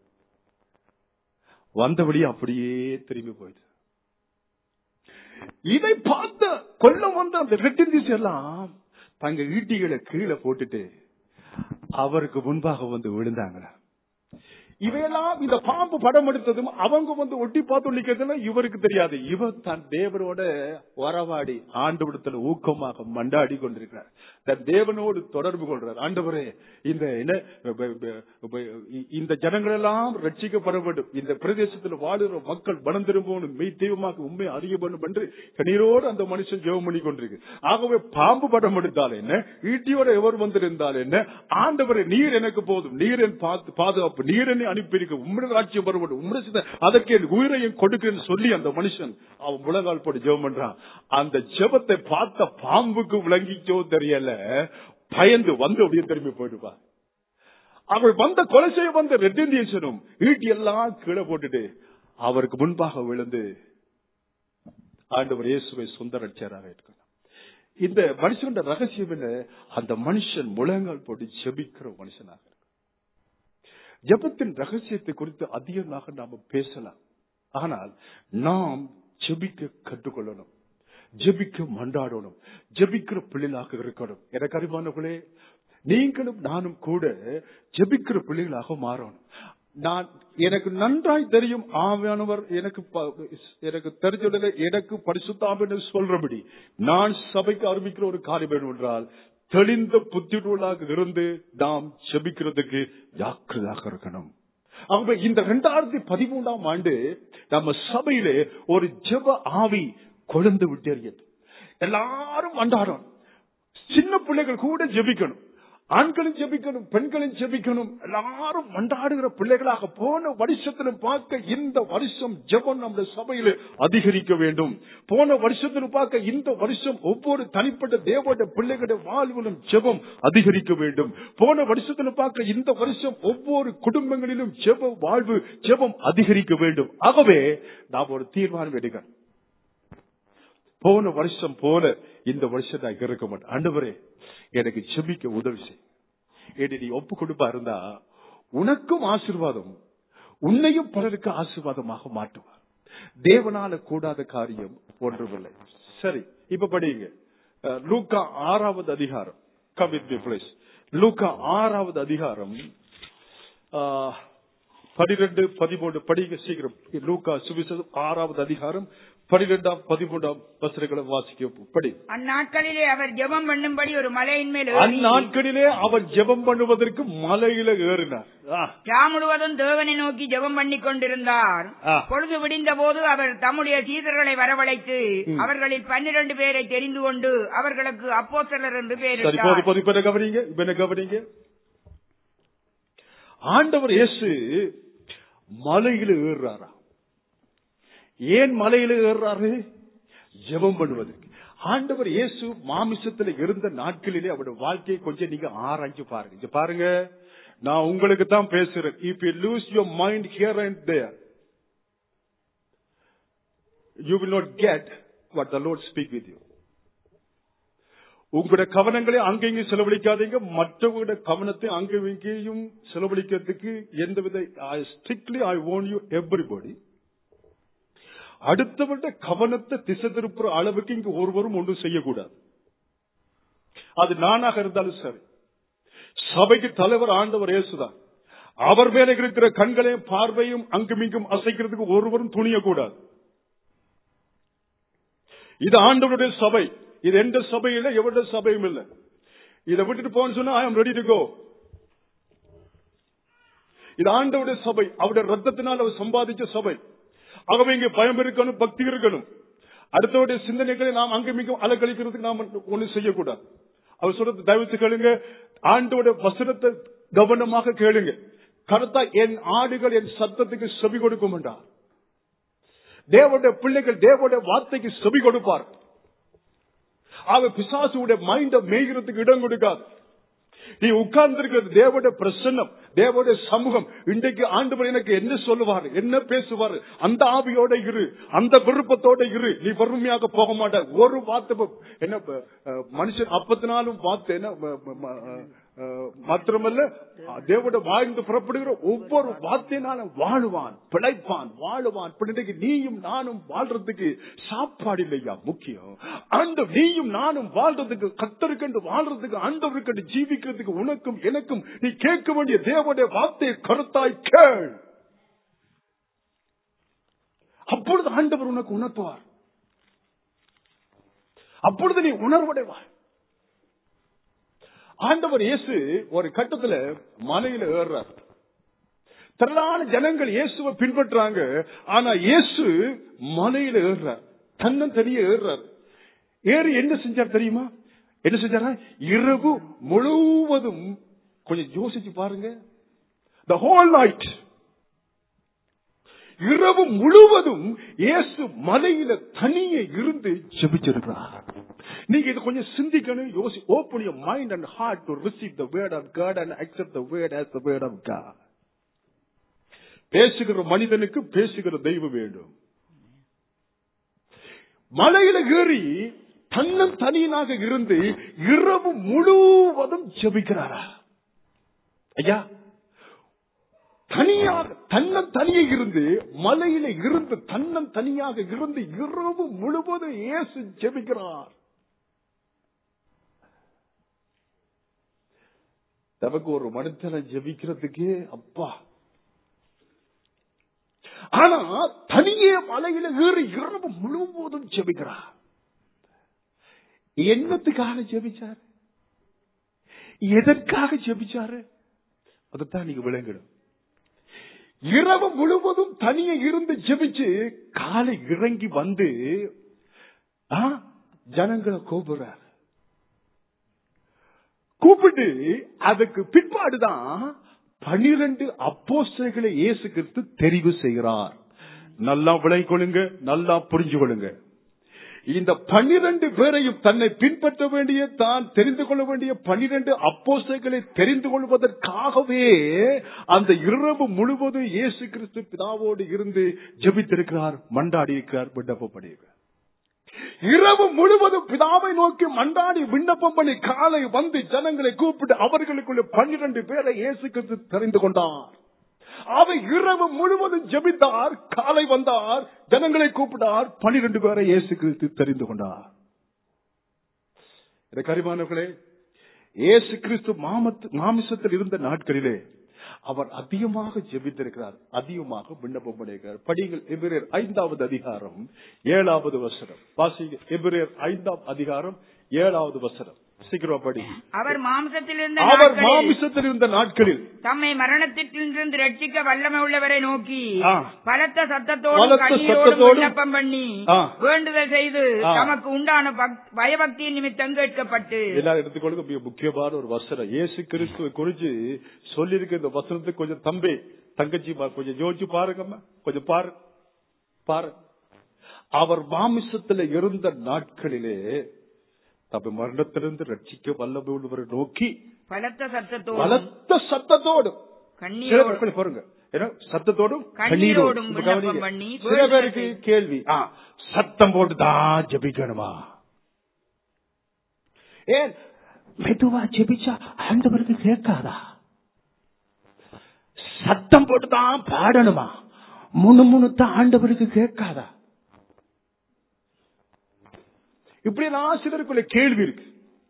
வந்தபடி அப்படியே திரும்பி போயிடுது இதை பார்த்த கொல்லம் வந்த அந்த ரெட்டிந்திஸ் எல்லாம் தங்க ஈட்டிகளை கீழே போட்டுட்டு அவருக்கு முன்பாக வந்து விழுந்தாங்களா இவையெல்லாம் இந்த பாம்பு படம் எடுத்ததும் அவங்க வந்து ஒட்டி பார்த்து நிக்கிறதுல இவருக்கு தெரியாது இவர் தன் தேவனோட வரவாடி ஆண்டு விடத்துல ஊக்கமாக மண்டாடி கொண்டிருக்கிறார் தன் தேவனோடு தொடர்பு கொள்றார் ஆண்டவரே இந்த என்ன ப- ப- ப- இந்த ஜனங்கள் எல்லாம் ரட்சிக்கப்பட வேண்டும் இந்த பிரதேசத்தில் வாழுகிற மக்கள் மனம் திரும்பணும் மெய் தெய்வமாக உண்மை அறிய வேண்டும் என்று கண்ணீரோடு அந்த மனுஷன் ஜெபம் பண்ணி கொண்டிருக்கு ஆகவே பாம்பு படம் எடுத்தால் என்ன ஈட்டியோட எவர் வந்திருந்தால் என்ன ஆண்டவரே நீர் எனக்கு போதும் நீர் என் பாத்து- பாதுகாப்பு நீர் என்னை அனுப்பியிருக்க உம்முடைய ராட்சியம் வருவது உம்முடைய சித்த அதற்கு என் உயிரையும் கொடுக்கிறேன்னு சொல்லி அந்த மனுஷன் அவன் முழங்கால் போட்டு ஜெபம் பண்றான் அந்த ஜெபத்தை பார்த்த பாம்புக்கு விளங்கிச்சோ தெரியல பயந்து வந்து அப்படியே திரும்பி போயிடுவா அவள் வந்த கொலை செய்ய வந்த ரெட் இந்தியன்ஸனும் ஈட்டி எல்லாம் கீழே போட்டுட்டு அவருக்கு முன்பாக விழுந்து ஆண்டவர் இயேசுவை சொந்த ரட்சராக இருக்கணும் இந்த மனுஷன் ரகசியம் என்ன அந்த மனுஷன் முழங்கால் போட்டு ஜெபிக்கிற மனுஷனாக இருக்கு ஜெபத்தின் ரகசியத்தை குறித்து அதிகமாக நாம பேசலாம் ஆனால் நாம் ஜெபிக்க கற்றுக்கொள்ளணும் ஜெபிக்க மண்டாடணும் ஜெபிக்கிற பிள்ளைகளாக இருக்கணும் எனக்கு அறிவானவர்களே நீங்களும் நானும் கூட ஜெபிக்கிற பிள்ளைகளாக மாறணும் நான் எனக்கு நன்றாய் தெரியும் ஆவியானவர் எனக்கு ப- எனக்கு தெரிஞ்சதில்லை எனக்கு பரிசுத்தாம் சொல்றபடி நான் சபைக்கு ஆரம்பிக்கிற ஒரு காரியம் வேணும் என்றால் தெளிந்த புத்தியுள்ளாக இருந்து நாம் ஜெபிக்கிறதுக்கு ஜாக்கிரதாக இருக்கணும் ஆகவே இந்த இரண்டாயிரத்தி பதிமூன்றாம் ஆண்டு நம்ம சபையிலே ஒரு ஜெப ஆவி கொழுந்து விட்டேறியது எல்லாரும் அன்றாடம் சின்ன பிள்ளைகள் கூட ஜெபிக்கணும் ஆண்களும் ஜெபிக்கணும் பெண்களும் ஜெபிக்கணும் எல்லாரும் மண்டாடுகிற பிள்ளைகளாக போன வருஷத்திலும் பார்க்க இந்த வருஷம் ஜெபம் நம்முடைய சபையில அதிகரிக்க வேண்டும் போன வருஷத்திலும் பார்க்க இந்த வருஷம் ஒவ்வொரு தனிப்பட்ட தேவோட பிள்ளைகளுடைய வாழ்விலும் ஜெபம் அதிகரிக்க வேண்டும் போன வருஷத்திலும் பார்க்க இந்த வருஷம் ஒவ்வொரு குடும்பங்களிலும் ஜெப வாழ்வு ஜெபம் அதிகரிக்க வேண்டும் ஆகவே நாம் ஒரு தீர்மானம் எடுக்கணும் போன வருஷம் போல இந்த வருஷம் நான் இருக்க மாட்டேன் ஆண்டவரே எனக்கு செபிக்க உதவி செய் என்று நீ ஒப்பு கொடுப்பா இருந்தா உனக்கும் ஆசீர்வாதம் உன்னையும் பலருக்கு ஆசீர்வாதமாக மாட்டுவார் தேவனால கூடாத காரியம் ஒன்றுமில்லை சரி இப்ப படிங்க அஹ், லூக்கா ஆறாவது அதிகாரம் கமிட் பிளேஸ் லூக்கா ஆறாவது அதிகாரம் ஆஹ், பனிரெண்டு பதிமூன்று படிங்க சீக்கிரம் லூக்கா சுவிசேஷம் ஆறாவது அதிகாரம் பனிரெண்டாம் பதிமூன்றாம் வசனங்களை வாசிக்க படி அந்நாட்களிலே அவர் ஜெபம் பண்ணும்படி ஒரு மலையின் மேல் ஏறி அந்நாட்களிலே அவர் ஜெபம் பண்ணுவதற்கு மலையில ஏறினார் ஆ, ரா முழுவதும் தேவனை நோக்கி ஜெபம் பண்ணி கொண்டிருந்தார் ஆ. பொழுது விடிந்த போது அவர் தம்முடைய சீதர்களை வரவழைத்து அவர்களில் பன்னிரண்டு பேரை தெரிந்து கொண்டு அவர்களுக்கு அப்போஸ்தலர் என்று சரி போது பெயரிட்டார் போது இப்ப என்ன கவனிங்க இப்ப என்ன கவனிங்க ஆண்டவர் இயேசு மலையில ஏறுறாரா ஏன் மலையில ஏறுறாரு ஜெபம் பண்ணுவதற்கு ஆண்டவர் இயேசு மாமிசத்துல இருந்த நாட்களிலே அவருடைய வாழ்க்கையை கொஞ்சம் நீங்க ஆராய்ஞ்சு பாருங்க இங்க பாருங்க நான் உங்களுக்கு தான் பேசுறேன் if you lose your mind here and there you will not get what the Lord speak with you உங்களுடைய கவனங்களை அங்கேயும் செலவழிக்காதீங்க மற்றவங்களுடைய கவனத்தை அங்கே இங்கேயும் செலவழிக்கிறதுக்கு எந்தவித strictly I own you everybody அடுத்தவருடைய கவனத்தை திசை திருப்புற அளவுக்கு இங்கு ஒருவரும் ஒன்றும் செய்யக்கூடாது அது நானாக இருந்தாலும் சரி சபைக்கு தலைவர் ஆண்டவர் இயேசுதான் அவர் மேல இருக்கிற கண்களையும் பார்வையும் அங்குமிங்கும் அசைக்கிறதுக்கு ஒருவரும் துணியக்கூடாது இது ஆண்டவருடைய சபை இது எந்த சபை இல்ல எவருடைய சபையும் இல்ல இதை விட்டுட்டு போன்னு சொன்னா I am ready to go இது ஆண்டவருடைய சபை அவருடைய ரத்தத்தினால் அவர் சம்பாதிச்ச சபை ஆகவே இங்கே பயம் இருக்கணும் பக்தி இருக்கணும் அடுத்தவருடைய சிந்தனைகளை நாம் அங்குமிங்கும் அலக்கழிக்கிறதுக்கு நாம் ஒண்ணு செய்யக்கூடாது அவர் சொல்றது தயவுத்து கேளுங்க ஆண்டோட வசனத்தை கவனமாக கேளுங்க கருத்தா என் ஆடுகள் என் சத்தத்துக்கு செவி கொடுக்கும் என்றார் தேவனுடைய பிள்ளைகள் தேவனுடைய வார்த்தைக்கு செவி கொடுப்பார் அவ பிசாசுடைய மைண்ட மேய்கிறதுக்கு இடம் கொடுக்காது நீ உட்கார்ந்து இருக்கிறது தேவனுடைய பிரசன்னம் தேவனுடைய சமூகம் இன்றைக்கு ஆண்டவர் எனக்கு என்ன சொல்லுவார் என்ன பேசுவார் அந்த ஆவியோட இரு அந்த விருப்பத்தோட இரு நீ வறுமையாக போக மாட்ட ஒரு வார்த்தை ப- என்ன ப- அஹ், மனுஷன் அப்பத்தினாலும் வார்த்தை என்ன ம- ம- ம- அஹ், மாத்திரமல்ல தேவனுடைய வாழ்ந்து புறப்படுகிற ஒவ்வொரு வார்த்தையினாலும் வாழுவான் பிழைப்பான் வாழுவான் இப்ப இன்றைக்கு நீயும் நானும் வாழ்றதுக்கு சாப்பாடு இல்லையா முக்கியம் அந்த நீயும் நானும் வாழ்றதுக்கு கத்தருக்கண்டு வாழ்றதுக்கு ஆண்டவருக்கண்டு ஜீவிக்கிறதுக்கு உனக்கும் எனக்கும் நீ கேட்க வேண்டிய தேவனுடைய வார்த்தையை கருத்தாய் கேள் அப்பொழுது ஆண்டவர் உனக்கு உணர்த்துவார் அப்பொழுது நீ உணர்வடைவார் ஆண்டவர் இயேசு ஒரு கட்டத்துல மலையில ஏறுறார் திரளான ஜனங்கள் இயேசுவை பின்பற்றாங்க ஆனா இயேசு மலையில ஏறுறார் தன்னன் தனியே ஏறுறார் ஏறி என்ன செஞ்சார் தெரியுமா என்ன செஞ்சாரா இரவு முழுவதும் கொஞ்சம் யோசிச்சு பாருங்க த ஹோல் நைட் இரவு முழுவதும் இயேசு மலையில தனியே இருந்து ஜெபிச்சிருக்கிறார் நீங்க இது கொஞ்சம் சிந்திக்கணும் யோசி open your mind and heart to receive the word of God and accept the word as the word of God பேசுகிற மனிதனுக்கு பேசுகிற தெய்வம் வேண்டும் மலையில ஏறி தன்னன் தனியனாக இருந்து இரவு முழுவதும் ஜெபிக்கிறாரா ஐயா தனியாக தன்னன் தனியே இருந்து மலையில இருந்து தன்னன் தனியாக இருந்து இரவு முழுவதும் இயேசு ஜெபிக்கிறார் நமக்கு ஒரு மனுஷனை ஜெபிக்கிறதுக்கே அப்பா ஆனா தனியே மலையில ஏறி இரவு முழுவதும் ஜெபிக்கிறார் என்னத்துக்காக ஜெபிச்சாரு எதற்காக ஜெபிச்சாரு அதைத்தான் நீங்க விளங்கணும் இரவு முழுவதும் தனியே இருந்து ஜெபிச்சு காலை இறங்கி வந்து ஆ, ஜனங்களை கூப்பிடுறார் கூப்பிட்டு அதுக்கு பிற்பாடுதான் பனிரெண்டு அப்போஸ்தலர்களை இயேசு கிறிஸ்து தெரிவு செய்கிறார் நல்லா விளங்கிக் கொள்ளுங்க நல்லா புரிஞ்சு கொள்ளுங்க இந்த பன்னிரண்டு பேரையும் தன்னை பின்பற்ற வேண்டிய தான் தெரிந்து கொள்ள வேண்டிய பன்னிரண்டு அப்போஸ்தலர்களை தெரிந்து கொள்வதற்காகவே அந்த இரவு முழுவதும் இயேசு கிறிஸ்து பிதாவோடு இருந்து ஜெபித்திருக்கிறார் மண்டாடி இருக்கிறார் விண்ணப்பம் பண்ணியிருக்கிறார் இரவு முழுவதும் பிதாவை நோக்கி மண்டாடி விண்ணப்பம் பண்ணி காலை வந்து ஜனங்களை கூப்பிட்டு அவர்களுக்குள்ள பன்னிரண்டு பேரை இயேசு கிறிஸ்து தெரிந்து கொண்டார் அவை இரவு முழுவதும் ஜெபித்தார் காலை வந்தார் ஜனங்களை கூப்பிட்டார் பன்னிரண்டு பேரை இயேசு கிறிஸ்து தெரிந்து கொண்டார் எனக்கு அறிவானவர்களே இயேசு கிறிஸ்து மாமத்து மாமிசத்தில் இருந்த நாட்களிலே அவர் அதிகமாக ஜெபித்திருக்கிறார் அதிகமாக விண்ணப்பம் பண்ணியிருக்கிறார் படிங்கள் எபிரேர் ஐந்தாவது அதிகாரம் ஏழாவது வசனம் வாசிங்க எபிரேர் ஐந்தாம் அதிகாரம் ஏழாவது வசனம் சீக்கிரம் படி அவர் மாம்சத்தில் இருந்த அவர் நாட்களில் மாமிசத்தில் இருந்த நாட்களில் தம்மை மரணத்திலிருந்து ரட்சிக்க வல்லமை உள்ளவரை நோக்கி ஆ. பலத்த சத்தத்தோடும் பலத்த கண்ணீரோடும் சத்தத்தோடும் விண்ணப்பம் பண்ணி ஆ. வேண்டுதல் செய்து ஆ. தமக்கு உண்டான பக்- பயபக்தியின் நிமித்தம் கேட்கப்பட்டு எல்லாரும் எடுத்துக்கொள்ளுங்க மிக முக்கியமான ஒரு வசனம் இயேசு கிறிஸ்துவ குறிச்சு சொல்லியிருக்க இந்த வசனத்துக்கு கொஞ்சம் தம்பி தங்கச்சி கொஞ்சம் யோசிச்சு பாருங்கம்மா கொஞ்சம் பாரு பாரு அவர் மாமிசத்துல இருந்த நாட்களிலே தப்ப மரணத்திலிருந்து ரட்சிக்க வல்லமை உள்ளவரை நோக்கி பலத்த சத்தத்தோடும் பலத்த சத்தத்தோடும் சில கண்ணீரோடும் பேர் கொஞ்சம் பாருங்க ஏன்னா சத்தத்தோடும் கண்ணீரோடும் கண்ணீரோடும் இப்ப விண்ணப்பம் கவனிங்க. பண்ணி சில பேருக்கு கேள்வி ஆ, சத்தம் போட்டு தான் ஜபிக்கணுமா ஏன் மெதுவா ஜெபிச்சா ஆண்டவருக்கு கேட்காதா சத்தம் போட்டு தான் பாடணுமா முணு முணுத்தான் ஆண்டவருக்கு கேட்காதா இப்படியெல்லாம் சிலருக்குள்ள கேள்வி இருக்கு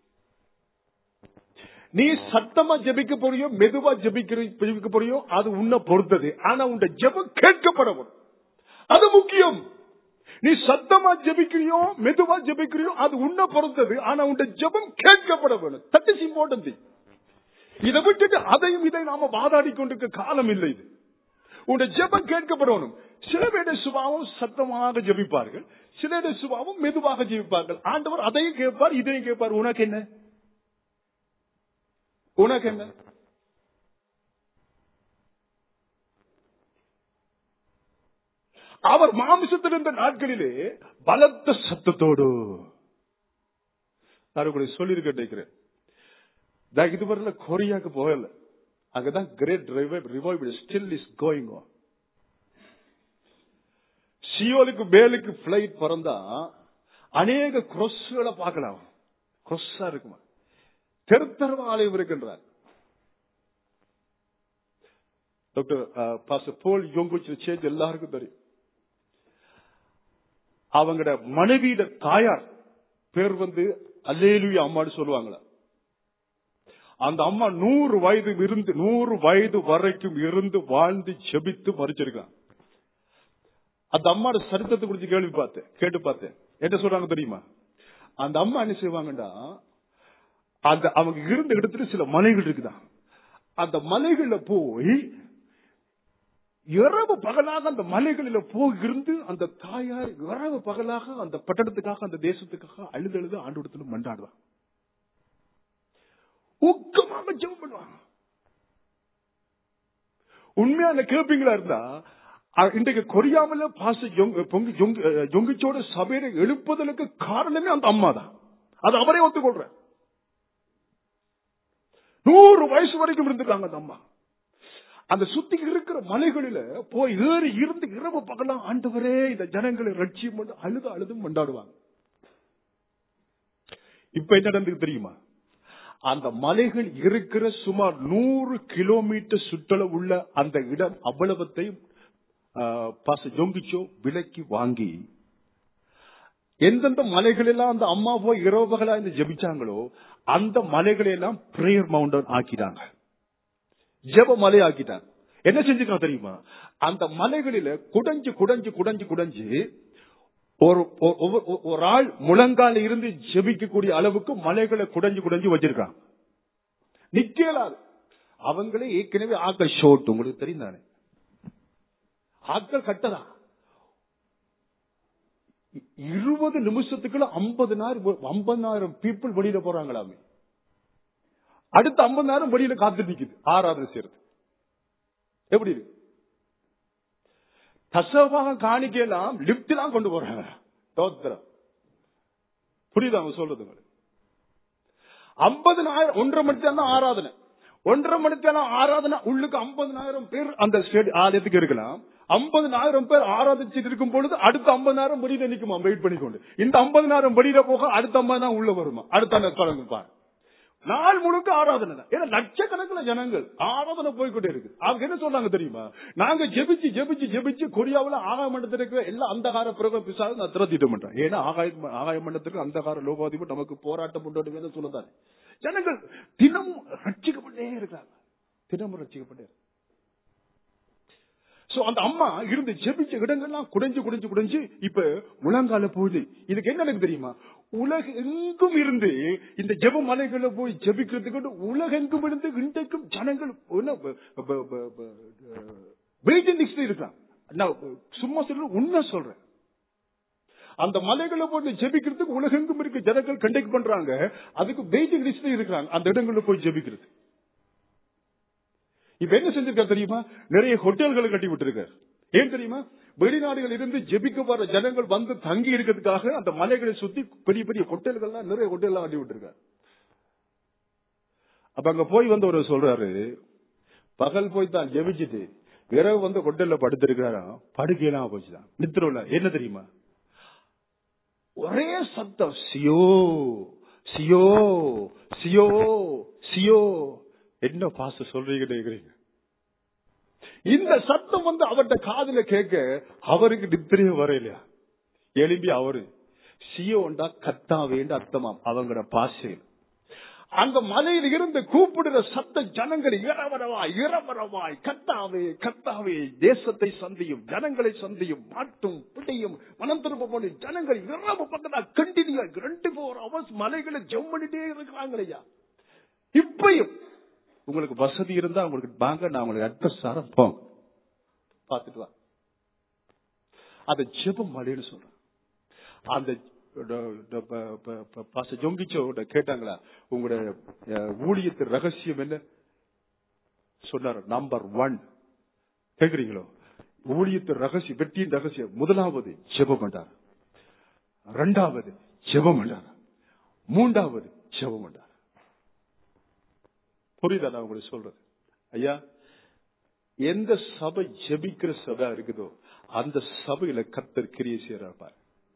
நீ சத்தமா ஜெபிக்க போறியோ மெதுவா ஜெபிக்கிற ஜெபிக்க போறியோ அது உன்னை பொறுத்தது ஆனா உன் ஜெபம் கேட்கப்படணும் அது முக்கியம் நீ சத்தமா ஜெபிக்கிறியோ மெதுவா ஜெபிக்கிறியோ அது உன்னை பொறுத்தது ஆனா உன் ஜெபம் கேட்கப்பட வேணும் தட் இஸ் இம்பார்ட்டன்ட் இதை விட்டுட்டு அதையும் இதை நாம வாதாடி கொண்டிருக்க காலம் இல்லை இது உன் ஜெபம் கேட்கப்படணும் சில பேருடைய சுபாவம் சத்தமாக ஜெபிப்பார்கள் சில பேருடைய சுபாவம் மெதுவாக ஜெபிப்பார்கள் ஆண்டவர் அதையும் கேட்பார் இதையும் கேட்பார் உனக்கு என்ன உனக்கு என்ன அவர் மாமிசத்தில் இருந்த நாட்களிலே பலத்த சத்தத்தோடு நான் உங்களுக்கு சொல்லியிருக்க நினைக்கிறேன் நான் இதுவரையில கொரியாக்கு போகல அங்கதான் great revive still is going on சியோலுக்கு மேலுக்கு பிளைட் பறந்தா அநேக குரொஸ்களை பார்க்கலாம் குரொஸ்ஸா இருக்குமா தெரு தெருவ ஆலயம் இருக்கின்றார் டாக்டர் பாஸ்டர் போல் யோங்குச் சேஞ்ச் எல்லாருக்கும் தெரியும் அவங்களோட மனைவியிட தாயார் பேர் வந்து அல்லேலுயா அம்மான்னு சொல்லுவாங்களா அந்த அம்மா நூறு வயது இருந்து நூறு வயது வரைக்கும் இருந்து வாழ்ந்து செபித்து மறிச்சிருக்காங்க அந்த அம்மாவோட சரித்திரத்தை குறித்து கேள்வி பார்த்தேன் கேட்டு பார்த்தேன் என்ன சொல்றாங்க தெரியுமா அந்த அம்மா என்ன செய்வாங்கடா அந்த அவங்க இருந்த இடத்துல சில மலைகள் இருக்குதான் அந்த மலைகள்ல போய் இரவு பகலாக அந்த மலைகளில போய் இருந்து அந்த தாயார் இரவு பகலாக அந்த பட்டணத்துக்காக அந்த தேசத்துக்காக அழுது அழுது ஆண்டு இடத்துல மண்டாடுவாங்க ஊக்கமாக ஜெபம் பண்ணுவாங்க உண்மையான கேப்பீங்களா இருந்தா அ- இன்றைக்கு கொரியாமல பாச ஜொங்கிச்சோட சபையை எழுப்புதலுக்கு காரணமே அந்த அம்மா தான் அது அவரே ஒத்துக்கொள்ற நூறு வயசு வரைக்கும் இருந்திருக்காங்க அந்த அம்மா அந்த சுத்தி இருக்கிற மலைகளில போய் ஏறி இருந்து இரவு பகலாம் ஆண்டவரே இந்த ஜனங்களை ரட்சியம் பண்ணி அழுது அழுது கொண்டாடுவாங்க இப்ப என்ன நடந்தது தெரியுமா அந்த மலைகள் இருக்கிற சுமார் நூறு கிலோமீட்டர் சுற்றளவு உள்ள அந்த இடம் அவ்வளவத்தையும் பாச ஜொங்கிச்சோ விலைக்கு வாங்கி எந்தெந்த மலைகள் எல்லாம் அந்த அம்மா போய் இரவு பகலா இந்த ஜெபிச்சாங்களோ அந்த மலைகளை எல்லாம் பிரேயர் மவுண்டன் ஆக்கிட்டாங்க ஜெப மலை ஆக்கிட்டாங்க என்ன செஞ்சுக்கலாம் தெரியுமா அந்த மலைகளில குடஞ்சு குடஞ்சு குடஞ்சு குடஞ்சு ஒரு ஒரு- ஒரு- ஒரு ஆள் முழங்கால இருந்து ஜெபிக்கக்கூடிய அளவுக்கு மலைகளை குடஞ்சு குடஞ்சு வச்சிருக்காங்க நிக்கலாது அவங்களே ஏற்கனவே ஆக்கள் ஷோட் உங்களுக்கு தெரியும் தானே ஆட்கள் கட்டதா இருபது நிமிஷத்துக்குள்ள ஐம்பதுனாயிரம் ஐம்பதாயிரம் பீப்புள் வெளியில போறாங்களாமே அடுத்த ஐம்பதாயிரம் வெளியில காத்து நிக்குது ஆறாவது சேர்த்து எப்படி இருக்கு தசவாக காணிக்கலாம் லிப்ட் தான் கொண்டு போறாங்க தோத்திரம் புரியுதா அவங்க சொல்றது உங்களுக்கு ஐம்பதுனாயிரம் ஒன்றரை மணி நேரம் தான் ஆராதனை ஒன்றரை மணி நேரம் ஆராதனை உள்ளுக்கு ஐம்பதுனாயிரம் பேர் அந்த ஸ்டேட் ஆலயத்துக்கு இருக்கலாம் ஐம்பதுனாயிரம் பேர் ஆராதிச்சுட்டு இருக்கும் பொழுது அடுத்த ஐம்பதாயிரம் வெளியில நிக்குமா வெயிட் பண்ணிக்கொண்டு இந்த ஐம்பதுனாயிரம் வெளியில போக அடுத்த ஐம்பதாயிரம் உள்ள வருமா அடுத்த அந்த தொடங்கும் பாரு நாள் முழுக்க ஆராதனை தான் ஏன்னா லட்சக்கணக்கில் ஜனங்கள் ஆராதனை போய்கிட்டே இருக்கு அவங்க என்ன சொல்றாங்க தெரியுமா நாங்க ஜெபிச்சு ஜெபிச்சு ஜெபிச்சு கொரியாவில் ஆகாய மண்டலத்தில் இருக்கிற எல்லா அந்தகார பிறகு பிசாக நான் திறத்திட்டு மாட்டேன் ஏன்னா ஆகாய ஆகாய மண்டலத்துக்கு அந்தகார லோகாதிபம் நமக்கு போராட்டம் கொண்டு சொல்லத்தானே ஜனங்கள் தினமும் ரட்சிக்கப்பட்டே இருக்காங்க தினமும் ரட்சிக்கப்பட்டே இருக்கு. சோ அந்த அம்மா இருந்து ஜெபிச்ச இடங்கள்லாம் குடைஞ்சு குடைஞ்சு குடைஞ்சு இப்ப முழங்கால போகுது இதுக்கு என்ன எனக்கு தெரியுமா உலக எங்கும் இருந்து இந்த ஜெப மலைகள்ல போய் ஜெபிக்கிறதுக்கு உலகெங்கும் இருந்து இன்றைக்கும் ஜனங்கள் வெயிட்டிங் லிஸ்ட் இருக்கான் நான் சும்மா சொல்ல உண்மை சொல்றேன் அந்த மலைகளை போட்டு ஜெபிக்கிறதுக்கு உலகெங்கும் இருக்க ஜனங்கள் கண்டக்ட் பண்றாங்க அதுக்கு வெயிட்டிங் லிஸ்ட்ல இருக்கிறாங்க அந்த இடங்கள்ல போய் ஜெபிக்கிறது இப்ப என்ன செஞ்சிருக்காரு தெரியுமா நிறைய ஹோட்டல்களை கட்டி விட்டுருக்காரு ஏன் தெரியுமா வெளிநாடுகள் இருந்து ஜெபிக்க வர ஜனங்கள் வந்து தங்கி இருக்கிறதுக்காக அந்த மலைகளை சுத்தி பெரிய பெரிய ஹோட்டல்கள்லாம் நிறைய ஹோட்டல்லாம் கட்டி விட்டுருக்காரு அப்ப அங்க போய் வந்து ஒரு சொல்றாரு பகல் போய் தான் ஜெபிச்சுட்டு இரவு வந்து ஹோட்டல்ல படுத்திருக்காராம் படுக்கையெல்லாம் போச்சுதான் நித்திரவுல என்ன தெரியுமா ஒரே சத்தம் சியோ சியோ சியோ சியோ என்ன பாச சொல்றீங்கன்னு கேக்குறீங்க இந்த சத்தம் வந்து அவர்கிட்ட காதுல கேட்க அவருக்கு நித்திரையே வரையிலையா எழும்பி அவரு சியோண்டா கத்தாவேண்டு அர்த்தமாம் அவங்களோட பாசையில் அந்த மலையில் இருந்து கூப்பிடுற சத்த ஜனங்கள் இரவரவாய் இரவரவாய் கத்தாவே கத்தாவே தேசத்தை சந்தியும் ஜனங்களை சந்தியும் மாட்டும் பிடியும் மனம் திரும்ப போன ஜனங்கள் இரவு பக்கத்தா கண்டினியூ ரெண்டு போர் அவர்ஸ் மலைகளை ஜம் பண்ணிட்டே இருக்கிறாங்களையா இப்பயும் உங்களுக்கு வசதி இருந்தா உங்களுக்கு வாங்க நான் உங்களுக்கு அட்ரஸ் தரேன் போங்க பார்த்துட்டு வா அதை ஜெபம் மலைன்னு சொல்றேன் அந்த பாச ஜொங்கிச்சோ கேட்டாங்களா உங்களோட ஊழியத்து ரகசியம் என்ன சொன்னார் நம்பர் ஒன் கேக்குறீங்களோ ஊழியத்து ரகசியம் வெற்றியின் ரகசியம் முதலாவது ஜெபம் என்றார் இரண்டாவது ஜெபம் என்றார் மூன்றாவது ஜெபம் என்றார் புரியுதா நான் உங்களுக்கு சொல்றது ஐயா எந்த சபை ஜெபிக்கிற சபை இருக்குதோ அந்த சபையில கத்தர் கிரிய செய்யறார்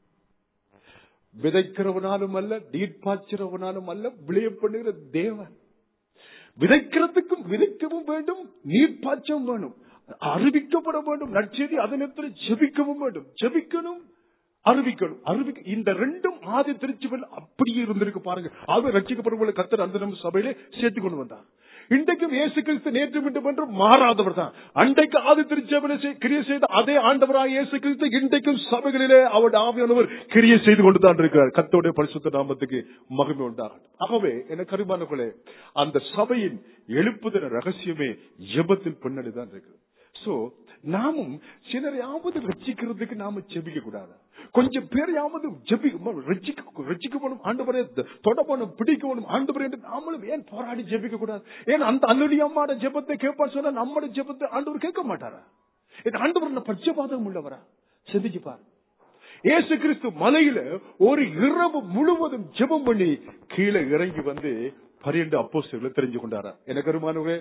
விதைக்கிறவனாலும் அல்ல நீர் பாய்ச்சிறவனாலும் அல்ல விளைய பண்ணுகிற தேவன் விதைக்கிறதுக்கும் விதைக்கவும் வேண்டும் நீர் பாய்ச்சவும் வேணும் அறிவிக்கப்பட வேண்டும் நற்செய்தி அதனத்தில் ஜெபிக்கவும் வேண்டும் ஜெபிக்கணும் அறிவிக்கணும் அறிவிக்க இந்த ரெண்டும் ஆதி திருச்சிவில் அப்படியே இருந்திருக்கு பாருங்க அது ரட்சிக்கப்படுவதை கத்தர் அந்த நம்ம சபையிலே சேர்த்து கொண்டு வந்தார் இன்றைக்கும் இயேசு கிறிஸ்து நேற்று மீண்டும் என்று மாறாதவர் தான் அன்றைக்கு ஆதி திருச்சபையில கிரிய செய்த அதே ஆண்டவராக இயேசு கிறிஸ்து இன்றைக்கும் சபைகளிலே அவருடைய ஆவியானவர் கிரிய செய்து கொண்டு தான் இருக்கிறார் கத்தோடைய பரிசுத்த நாமத்துக்கு மகிமை உண்டாகும் ஆகவே என கருமானங்களே அந்த சபையின் எழுப்புதல் ரகசியமே ஜெபத்தின் பின்னணி தான் இருக்கு சோ நாமும் சிலரையாவது ரட்சிக்கிறதுக்கு நாம ஜெபிக்க கூடாது கொஞ்சம் பேரையாவது ஜெபி ரட்சிக்கப்படும் ஆண்டவரே தொடப்பணும் பிடிக்கணும் ஆண்டவரே என்று நாமளும் ஏன் போராடி ஜெபிக்க கூடாது ஏன் அந்த அல்லடி அம்மாட ஜெபத்தை கேட்பான்னு சொன்னா நம்மளோட ஜெபத்தை ஆண்டவர் கேட்க மாட்டாரா இது ஆண்டவர் பட்சபாதம் உள்ளவரா சிந்திச்சு பாரு ஏசு கிறிஸ்து மலையில ஒரு இரவு முழுவதும் ஜெபம் பண்ணி கீழே இறங்கி வந்து பன்னிரண்டு அப்போஸ்தலர்களை தெரிஞ்சு கொண்டாரா எனக்கு அருமானவரே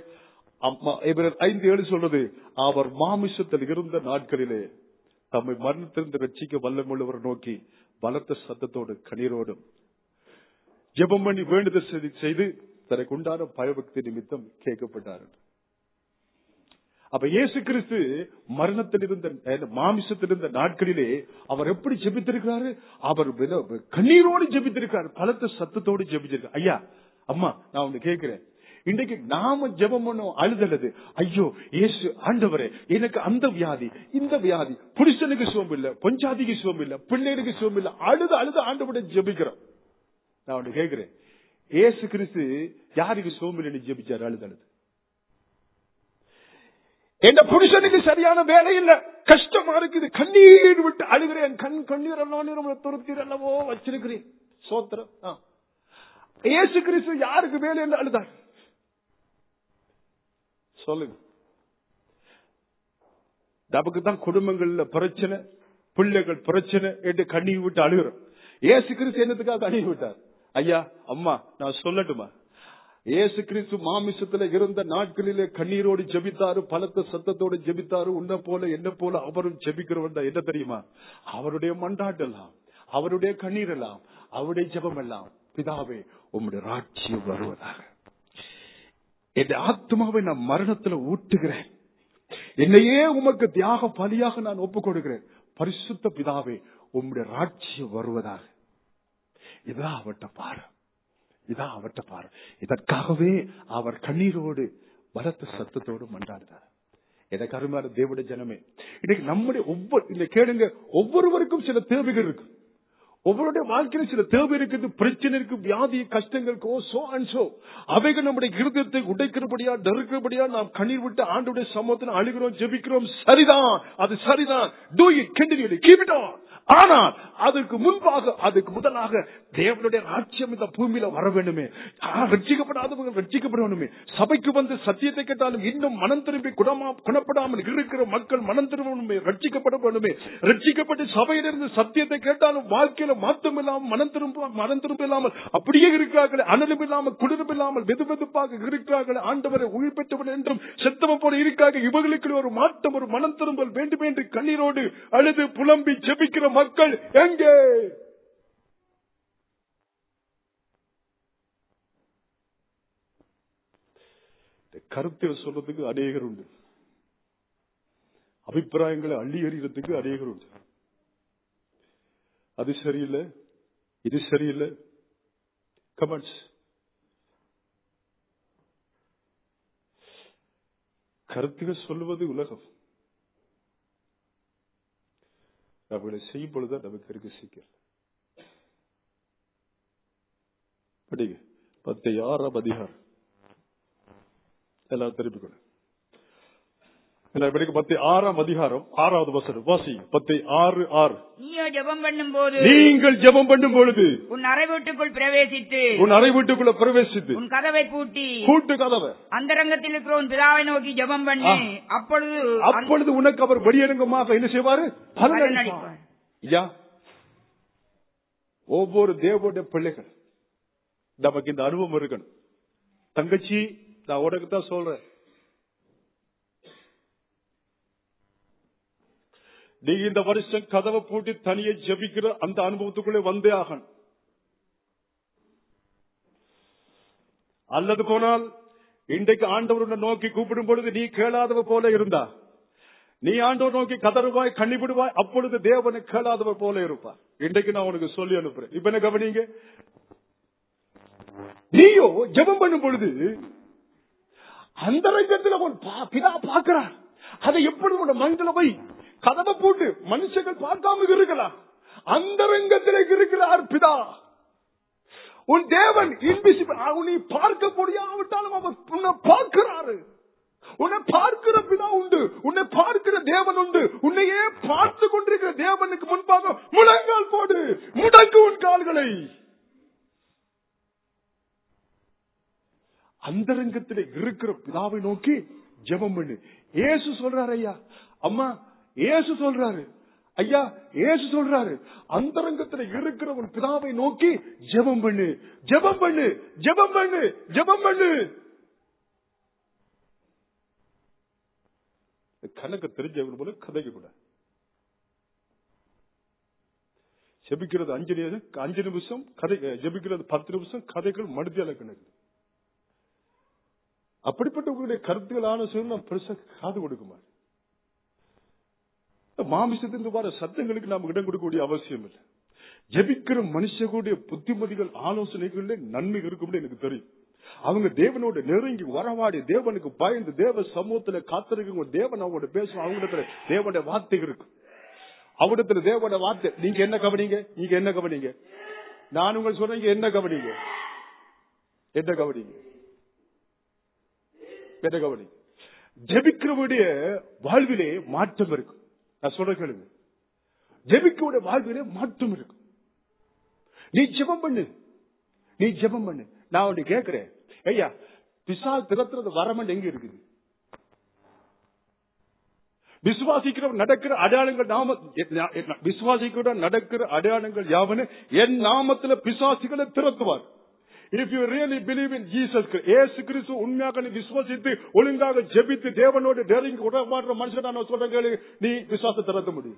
ஐந்து ஏழு சொல்றது அவர் மாமிசத்தில் இருந்த நாட்களிலே தம்மை மரணத்திலிருந்து ரட்சிக்க வல்லமுள்ளவர் நோக்கி பலத்த சத்தத்தோடு கண்ணீரோடும் ஜெபம் பண்ணி வேண்டுதல் செய்து தனக்கு உண்டான பயபக்தி நிமித்தம் கேட்கப்பட்டார் அப்ப இயேசு கிறிஸ்து மரணத்தில் இருந்த மாமிசத்தில் இருந்த நாட்களிலே அவர் எப்படி ஜெபித்திருக்கிறாரு அவர் கண்ணீரோடு ஜெபித்திருக்காரு பலத்த சத்தத்தோடு ஜெபிச்சிருக்காரு ஐயா அம்மா நான் ஒண்ணு கேட்கிறேன் இன்றைக்கு நாம ஜெபம் பண்ணோம் அழுதலது ஐயோ இயேசு ஆண்டவரே எனக்கு அந்த வியாதி இந்த வியாதி புருஷனுக்கு சுவம் இல்ல பொஞ்சாதிக்கு சுவம் இல்ல பிள்ளைகளுக்கு சுவம் இல்ல அழுது அழுது ஆண்டவரை ஜெபிக்கிறோம் நான் ஒண்ணு கேட்கிறேன் ஏசு கிறிஸ்து யாருக்கு சுவம் இல்லைன்னு ஜெபிச்சாரு அழுது அழுது என் புருஷனுக்கு சரியான வேலை இல்ல கஷ்டமா இருக்குது கண்ணீர் விட்டு அழுகிறேன் கண் கண்ணீர் எல்லாம் துருத்தீர் அல்லவோ வச்சிருக்கிறேன் சோத்திரம் ஏசு கிறிஸ்து யாருக்கு வேலை என்று அழுதார் சொல்லுங்க நமக்கு தான் குடும்பங்கள்ல பிரச்சனை பிள்ளைகள் பிரச்சனை என்று கண்ணீர் விட்டு அழுகிறோம் ஏசு கிறிஸ்து என்னத்துக்காக கண்ணீர் விட்டார் ஐயா அம்மா நான் சொல்லட்டுமா ஏசு கிறிஸ்து மாமிசத்துல இருந்த நாட்களிலே கண்ணீரோடு ஜெபித்தாரு பலத்த சத்தத்தோடு ஜெபித்தாரு உன்ன போல என்ன போல அவரும் ஜெபிக்கிறவன் தான் என்ன தெரியுமா அவருடைய மண்டாட்டெல்லாம் அவருடைய கண்ணீர் எல்லாம் அவருடைய ஜெபம் எல்லாம் பிதாவே உம்முடைய ராட்சியம் வருவதாக என் ஆத்மாவை நான் மரணத்துல ஊட்டுகிறேன் என்னையே உமக்கு தியாக பலியாக நான் ஒப்புக் கொடுக்கிறேன் பரிசுத்த பிதாவே உம்முடைய ராட்சியம் வருவதாக இதான் அவட்ட பாரு இதான் அவட்ட பாரு இதற்காகவே அவர் கண்ணீரோடு பலத்த சத்தத்தோடு மன்றாடுறார் எனக்கு அருமையான தேவடைய ஜனமே இன்னைக்கு நம்முடைய ஒவ்வொரு இந்த கேளுங்க ஒவ்வொருவருக்கும் சில தேவைகள் இருக்கு ஒவ்வொருடைய வாழ்க்கையில சில தேவை இருக்குது பிரச்சனை இருக்கு வியாதி கஷ்டங்கள் கோ சோ அண்ட் சோ அவைகள் நம்முடைய இருதயத்தை உடைக்கிறபடியா நெருக்கிறபடியா நாம் கண்ணீர் விட்டு ஆண்டுடைய சமூகத்தில் அழுகிறோம் ஜெபிக்கிறோம் சரிதான் அது சரிதான் do it continue keep it on ஆனால் அதுக்கு முன்பாக அதுக்கு முதலாக தேவனுடைய ராட்சியம் இந்த பூமியில வர வேண்டுமே ஆ, ரட்சிக்கப்படாதவங்க ரட்சிக்கப்பட வேண்டுமே சபைக்கு வந்து சத்தியத்தை கேட்டாலும் இன்னும் மனம் திரும்பி குணமா குணப்படாமல் இருக்கிற மக்கள் மனம் திரும்பணுமே ரட்சிக்கப்பட வேண்டுமே ரட்சிக்கப்பட்டு சபையிலிருந்து சத்தியத்தை கேட்டாலும் வாழ்க்கையில மாற்றம் இல்லாமல் மனம் திரும்ப மனம் திரும்ப இல்லாமல் அப்படியே இருக்கிறார்கள் அனலும் இல்லாமல் குளிரும் இல்லாமல் வெது வெதுப்பாக இருக்கிறார்கள் ஆண்டவரை உயிர் பெற்றவன் என்றும் செத்தவன் போல இருக்காங்க இவர்களுக்கு ஒரு மாற்றம் ஒரு மனம் திரும்பல் வேண்டும் என்று கண்ணீரோடு அழுது புலம்பி ஜெபிக்கிற மக்கள் எங்கே இந்த கருத்தை சொல்றதுக்கு அநேகர் உண்டு அபிப்பிராயங்களை அள்ளி எறிகிறதுக்கு அநேகர் உண்டு அது சரியில்லை இது சரியில்லை கமெண்ட்ஸ் கருத்துகள் சொல்லுவது உலகம் அவர்களை செய்யும் பொழுதுதான் நமக்கு இருக்கு சீக்கிரம் படிங்க பத்து ஆறாம் அதிகாரம் எல்லாம் திருப்பிக்கொள்ள படிக்க பத்து ஆறாம் அதிகாரம் ஆறாவது வசனம் வாசி பத்து ஆறு ஆறு நீயோ ஜெபம் பண்ணும் போது நீங்கள் ஜெபம் பண்ணும் பொழுது உன் அறை வீட்டுக்குள் பிரவேசித்து உன் அறை வீட்டுக்குள்ள பிரவேசித்து உன் கதவை பூட்டி கூட்டு கதவை அந்தரங்கத்தில் இருக்கிற உன் பிதாவை நோக்கி ஜெபம் பண்ணி ஆ. அப்பொழுது அப்பொழுது உனக்கு அவர் வெளியரங்கமாக என்ன செய்வாரு பலனளிப்பார். பலனளிப்பார். ஐயா ஒவ்வொரு தேவனுடைய பிள்ளைகள் நமக்கு இந்த அனுபவம் இருக்கணும் தங்கச்சி நான் உனக்கு தான் சொல்றேன் நீ இந்த வருஷம் கதவை பூட்டி தனியே ஜெபிக்கிற அந்த அனுபவத்துக்குள்ளே வந்தே ஆகணும் அல்லது போனால் இன்றைக்கு ஆண்டவர் உன்னை நோக்கி கூப்பிடும் பொழுது நீ கேளாதவ போல இருந்தா நீ ஆண்டவர் நோக்கி கதறுவாய் கண்ணிவிடுவாய் அப்பொழுது தேவனை கேளாதவர் போல இருப்பார் இன்றைக்கு நான் உனக்கு சொல்லி அனுப்புறேன் இப்ப என்ன கவனிங்க நீயோ ஜெபம் பண்ணும் பொழுது அந்த ரங்கத்தில் அவன் பா- பிதா பார்க்கிறார் அதை எப்படி உன் மனதில் வை கதவை போட்டு மனுஷர்கள் பார்க்காம இருக்கலாம் அந்த ரங்கத்தில் இருக்கிறார் பிதா உன் தேவன் இன்விசிபிள் உன்னை பார்க்க முடியாவிட்டாலும் அவர் உன்னை பார்க்கிறாரு உன்னை பார்க்கிற பிதா உண்டு உன்னை பார்க்கிற தேவன் உண்டு உன்னையே பார்த்து கொண்டிருக்கிற தேவனுக்கு முன்பாக முழங்கால் போடு முடக்கு உன் கால்களை அந்தரங்கத்தில் இருக்கிற பிதாவை நோக்கி ஜெபம் பண்ணு இயேசு சொல்றாரு ஐயா அம்மா இயேசு சொல்றாரு ஐயா இயேசு சொல்றாரு அந்தரங்கத்தில் இருக்கிற உன் பிதாவை நோக்கி ஜெபம் பண்ணு ஜெபம் பண்ணு ஜெபம் பண்ணு ஜெபம் பண்ணு கணக்கு தெரிஞ்சவங்க போல கதைக்க கூட ஜெபிக்கிறது அஞ்சு நிமிஷம் அஞ்சு நிமிஷம் கதை ஜெபிக்கிறது பத்து நிமிஷம் கதைகள் மடுதியால கணக்கு அப்படிப்பட்ட உங்களுடைய கருத்துக்கள் ஆலோசனை நான் பெருசா காது கொடுக்க மாட்டேன் மாமிசத்திலிருந்து வர சத்தங்களுக்கு நாம் இடம் கொடுக்கக்கூடிய அவசியம் இல்லை ஜெபிக்கிற மனுஷர்களுடைய புத்திமதிகள் ஆலோசனைகளில் நன்மை இருக்கும் எனக்கு தெரியும் அவங்க தேவனோட நெருங்கி வரவாடி தேவனுக்கு பயந்து தேவ சமூகத்துல காத்திருக்க தேவன் அவங்களோட பேசும் அவங்களிடத்துல தேவனுடைய வார்த்தை இருக்கு அவரிடத்துல தேவனுடைய வார்த்தை நீங்க என்ன கவனிங்க நீங்க என்ன கவனிங்க நான் உங்க சொல்றீங்க என்ன கவனிங்க என்ன கவனிங்க என்ன கவனி ஜெபிக்கிறவருடைய வாழ்விலே மாற்றம் இருக்கும் நான் சொல்ற கேளுங்க ஜெபிக்கவுடைய வாழ்விலே மாற்றம் இருக்கும் நீ ஜெபம் பண்ணு நீ ஜெபம் பண்ணு நான் உன்னை கேட்கிறேன் ஐயா பிசால் திறத்துறது வரமன் எங்க இருக்குது விசுவாசிக்கிற நடக்கிற அடையாளங்கள் நாம விசுவாசிக்கிற நடக்கிற அடையாளங்கள் யாவனு என் நாமத்துல பிசாசிகளை திறத்துவார் if you really believe in Jesus ஏசு கிறிஸ்து உண்மையாக நீ விசுவாசித்து ஒழுங்காக ஜெபித்து தேவனோடு நெருங்கி உடமாடுற மனுஷன் நான் சொல்றேன் கேளு நீ விசுவாசத்தை திறத்த முடியும்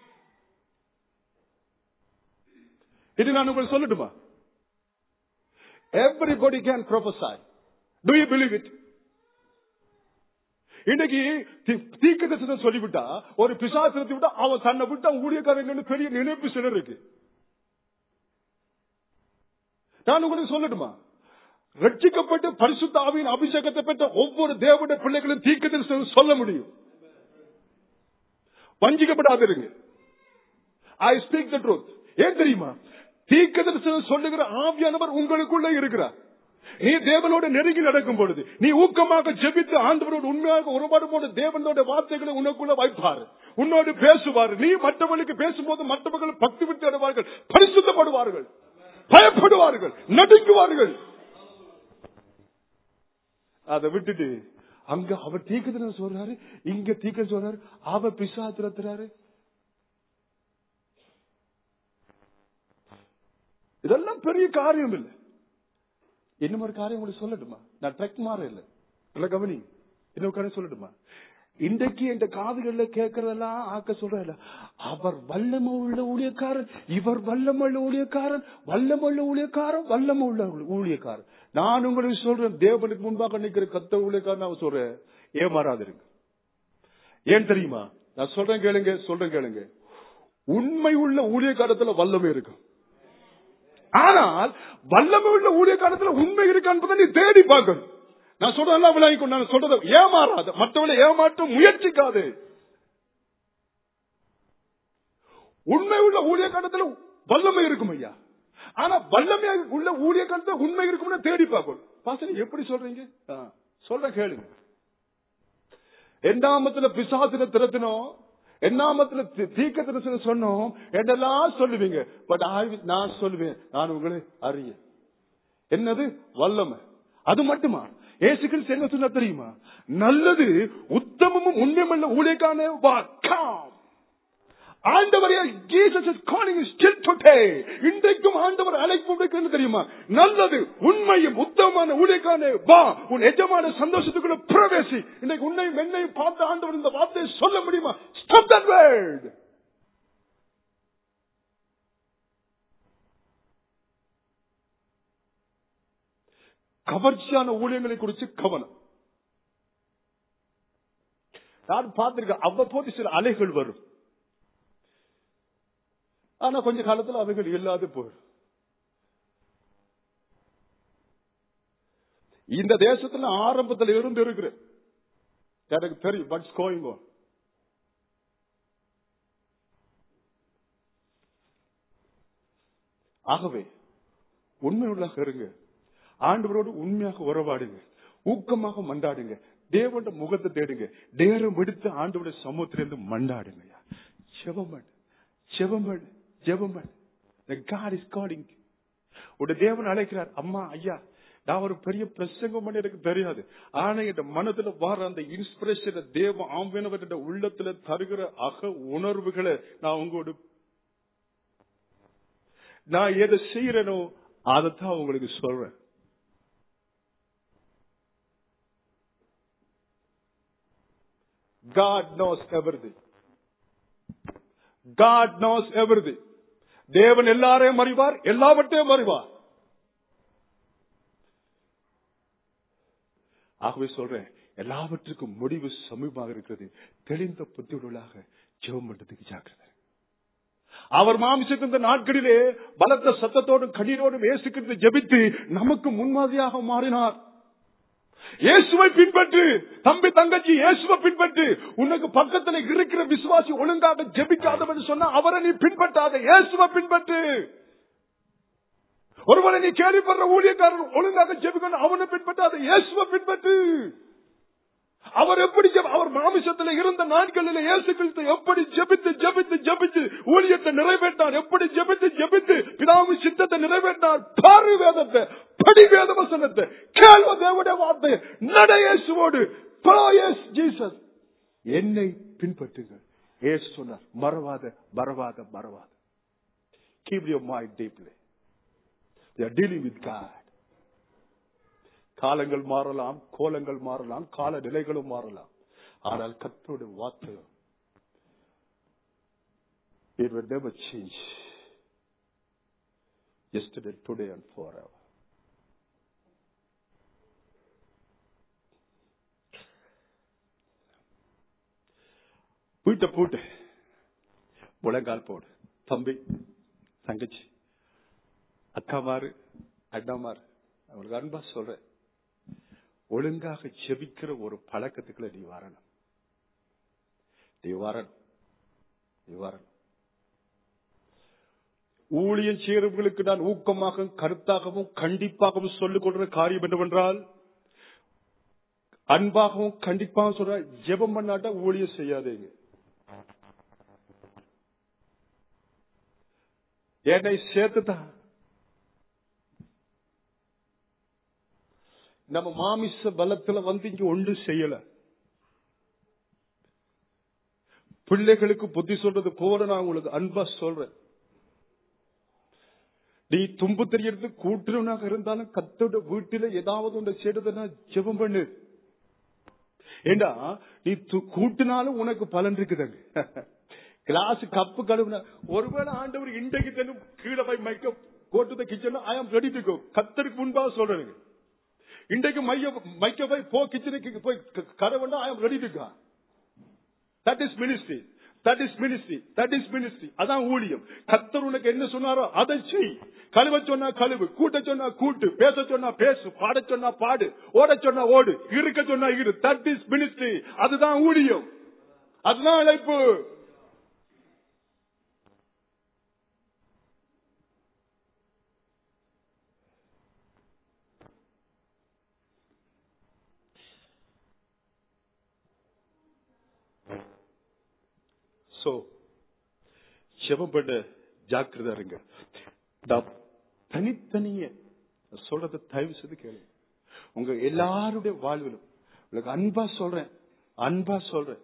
இது நான் உங்களுக்கு சொல்லட்டுமா everybody can prophesy to you believe it இன்னைக்கு தீக்க தரிசனம் சொல்லிவிட்டா ஒரு பிசாசனத்தை விட்டா அவன் தன்னை விட்டு அவன் ஊழியக்காரங்க பெரிய நினைப்பு சிலர் இருக்கு நான் உங்களுக்கு சொல்லட்டுமா ரட்சிக்கப்பட்டு பரிசுத்த ஆவியின் அபிஷேகத்தை பெற்ற ஒவ்வொரு தேவனுடைய பிள்ளைகளும் தீக்க தரிசனம் சொல்ல முடியும் வஞ்சிக்கப்படாதிருங்க ஐ ஸ்பீக் த ட்ரூத் ஏன் தெரியுமா தீர்க்கதரிசனம் சொல்லுகிற ஆவியானவர் உங்களுக்குள்ள இருக்கிறார் நீ தேவனோட நெருங்கி நடக்கும் பொழுது நீ ஊக்கமாக ஜெபித்து ஆண்டவரோடு உண்மையாக உறவாடும் போது தேவனோட வார்த்தைகளை உனக்குள்ள வைப்பார் உன்னோடு பேசுவார் நீ மற்றவர்களுக்கு பேசும்போது மற்றவர்கள் பக்தி விட்டு அடைவார்கள் பரிசுத்தப்படுவார்கள் பயப்படுவார்கள் நடுங்குவார்கள் அதை விட்டுட்டு அங்க அவர் தீக்கத்தின சொல்றாரு இங்க தீக்க சொல்றாரு அவ பிசாத்திரத்துறாரு இதெல்லாம் பெரிய காரியம் இல்லை இன்னும் ஒரு காரியம் உங்களுக்கு சொல்லட்டுமா நான் ட்ரக் மாற இல்ல இல்ல கவனி இன்னொரு காரியம் சொல்லட்டுமா இன்றைக்கு என்ற காதுகள்ல கேட்கறதெல்லாம் ஆக்க சொல்றல அவர் வல்லம உள்ள ஊழியக்காரன் இவர் வல்லம உள்ள ஊழியக்காரன் வல்லம உள்ள ஊழியக்காரன் வல்லம உள்ள ஊழியக்காரன் நான் உங்களுக்கு சொல்றேன் தேவனுக்கு முன்பாக நிக்கிற கத்த ஊழியக்காரன் நான் சொல்றேன் ஏமாறாதிருங்க ஏன் தெரியுமா நான் சொல்றேன் கேளுங்க சொல்றேன் கேளுங்க உண்மை உள்ள ஊழியக்காரத்துல வல்லமை இருக்கும் ஆனால் வல்லமை உள்ள ஊழிய காலத்துல உண்மை இருக்கான்னு நீ தேடி பார்க்கணும் நான் சொல்றதெல்லாம் விளங்கிக்கும் நான் சொல்றத ஏமாறாத மற்றவங்களை ஏமாற்ற முயற்சிக்காது உண்மை உள்ள ஊழிய காலத்துல வல்லமை இருக்கும் ஐயா ஆனா வல்லமை உள்ள ஊழிய காலத்துல உண்மை இருக்கும்னு தேடி பார்க்கணும் பாசனி எப்படி சொல்றீங்க ஆ, சொல்ற கேளுங்க எண்டாமத்துல பிசாசின திறத்தினோம் எண்ணாமத்துல தீக்க தரிசனம் சொன்னோம் என்னெல்லாம் சொல்லுவீங்க பட் நான் சொல்லுவேன் நான் உங்களை அறிய என்னது வல்லமை அது மட்டுமா ஏசு கிறிஸ்து என்ன சொன்னா தெரியுமா நல்லது உத்தமமும் உண்மையுள்ள ஊழியக்கான வாக்காம் ஆண்டவரே Jesus is calling still today இன்றைக்கும் ஆண்டவர் அழைப்பு விடுக்கிறது தெரியுமா நல்லது உண்மையும் உத்தமமான ஊழியக்கான வா உன் எஜமான சந்தோஷத்துக்குள்ள பிரவேசி இன்னைக்கு உன்னையும் என்னையும் பார்த்து ஆண்டவர் இந்த வார்த்தையை சொல்ல முடியுமா ஸ்டாப் தட் வேர்ட் கவர்ச்சியான ஊழியங்களை குறித்து கவனம் நான் பார்த்திருக்கேன் அவ்வப்போது சில அலைகள் வரும் ஆனா கொஞ்ச காலத்துல அவைகள் இல்லாது போயிடும் இந்த தேசத்துல ஆரம்பத்துல இருந்து இருக்கிற எனக்கு தெரியும் வாட்ஸ் கோயிங் on ஆகவே உண்மையுள்ளாக இருங்க ஆண்டவரோடு உண்மையாக உறவாடுங்க ஊக்கமாக மண்டாடுங்க தேவண்ட முகத்தை தேடுங்க நேரம் எடுத்து ஆண்டவோட சமூகத்திலிருந்து மண்டாடுங்க செவமன் செவமன் ஜெபமன் காட் இஸ் காலிங் உடைய தேவன் அழைக்கிறார் அம்மா ஐயா நான் ஒரு பெரிய பிரசங்கம் பண்ண எனக்கு தெரியாது ஆனா என் மனதுல வர அந்த இன்ஸ்பிரேஷன் தேவ ஆம்பியனவர் உள்ளத்துல தருகிற அக உணர்வுகளை நான் உங்களோட நான் எதை செய்யறேனோ அதைத்தான் உங்களுக்கு சொல்றேன் God knows everything. God knows everything. தேவன் எல்லாரையும் அறிவார் எல்லாவற்றையும் அறிவார் ஆகவே சொல்றேன் எல்லாவற்றுக்கும் முடிவு சமீபமாக இருக்கிறது தெளிந்த புத்தியுள்ளாக ஜெபம் பண்றதுக்கு ஜாக்கிரதை அவர் மாமிசத்தின் இந்த நாட்களிலே பலத்த சத்தத்தோடும் கண்ணீரோடும் இயேசுக்கு ஜெபித்து நமக்கு முன்மாதிரியாக மாறினார் இயேசுவை பின்பற்று தம்பி தங்கச்சி இயேசுவை பின்பற்று உனக்கு பக்கத்துல இருக்கிற விசுவாசி ஒழுங்காக ஜெபிக்காதவன் சொன்னா அவரை நீ பின்பற்றாத இயேசுவை பின்பற்று ஒருவரை நீ கேள்விப்படுற ஊழியக்காரன் ஒழுங்காக ஜெபிக்கணும் அவனை பின்பற்றாத இயேசுவை பின்பற்று அவர் எப்படி ஜெப- அவர் மாமிசத்துல இருந்த நாட்களில் இயேசு கிறிஸ்து எப்படி ஜெபித்து ஜெபித்து ஜெபித்து ஊழியத்தை நிறைவேற்றார் எப்படி ஜெபித்து ஜெபித்து பிதாவு சித்தத்தை நிறைவேற்றார் பாரு வேதத்தை படி வேத வசனத்தை கேள்வ தேவடைய வார்த்தை நட இயேசுவோடு follow yes Jesus என்னை பின்பற்றுங்கள் ஏசு சொன்னார் மறவாத மறவாத மறவாத keep your mind deeply they are dealing with God காலங்கள் மாறலாம் கோலங்கள் மாறலாம் கால நிலைகளும் மாறலாம் ஆனால் கத்தோட வார்த்தை it will never change yesterday today and forever வீட்டை போட்டு முழங்கால் போடு தம்பி தங்கச்சி அக்காமாரு அண்ணாமாரு அவங்களுக்கு அன்பா சொல்றேன் ஒழுங்காக செபிக்கிற ஒரு பழக்கத்துக்குள்ள நீ வரணும் நீ வரணும் நீ வரணும் ஊழியம் செய்யறவர்களுக்கு நான் ஊக்கமாக கருத்தாகவும் கண்டிப்பாகவும் சொல்லிக் கொள்ற காரியம் என்னவென்றால் அன்பாகவும் கண்டிப்பாகவும் சொல்ற ஜெபம் பண்ணாட்டா ஊழியம் செய்யாதீங்க என்னை சேர்த்துதான் நம்ம மாமிச பலத்துல வந்து இங்க ஒன்று செய்யல பிள்ளைகளுக்கு புத்தி சொல்றது போல நான் உங்களுக்கு அன்பா சொல்றேன் நீ தும்பு தெரியறது கூட்டுறவனாக இருந்தாலும் கத்தோட வீட்டில ஏதாவது ஒன்று செய்யறதுன்னா ஜெபம் பண்ணு ஏண்டா நீ து- கூட்டினாலும் உனக்கு பலன் இருக்குதுங்க கிளாஸ் கப்பு கழுவுன ஒருவேளை ஆண்டவர் இன்றைக்கு தன்னும் கீழே போய் மைக்க கோட்டு kitchen I am ready to கோ கத்தருக்கு முன்பாக சொல்றேன் இன்றைக்கு மைய மைக்க போய் போ கிச்சனுக்கு போய் கடவுண்டா I am ready to go that is ministry that is ministry that is ministry அதான் ஊழியம் கத்தர் உனக்கு என்ன சொன்னாரோ அதை செய் கழுவ சொன்னா கழுவு கூட்ட சொன்னா கூட்டு பேச சொன்னா பேசு பாட சொன்னா பாடு ஓட சொன்னா ஓடு இருக்க சொன்னா இரு தட் இஸ் மினிஸ்ட்ரி அதுதான் ஊழியம் அதுதான் அழைப்பு சோ செவம் பண்ண ஜாக்கிரதா இருங்க நான் தனித்தனிய நான் சொல்றத தயவு செய்து கேளுங்க உங்க எல்லாருடைய வாழ்விலும் உங்களுக்கு அன்பா சொல்றேன் அன்பா சொல்றேன்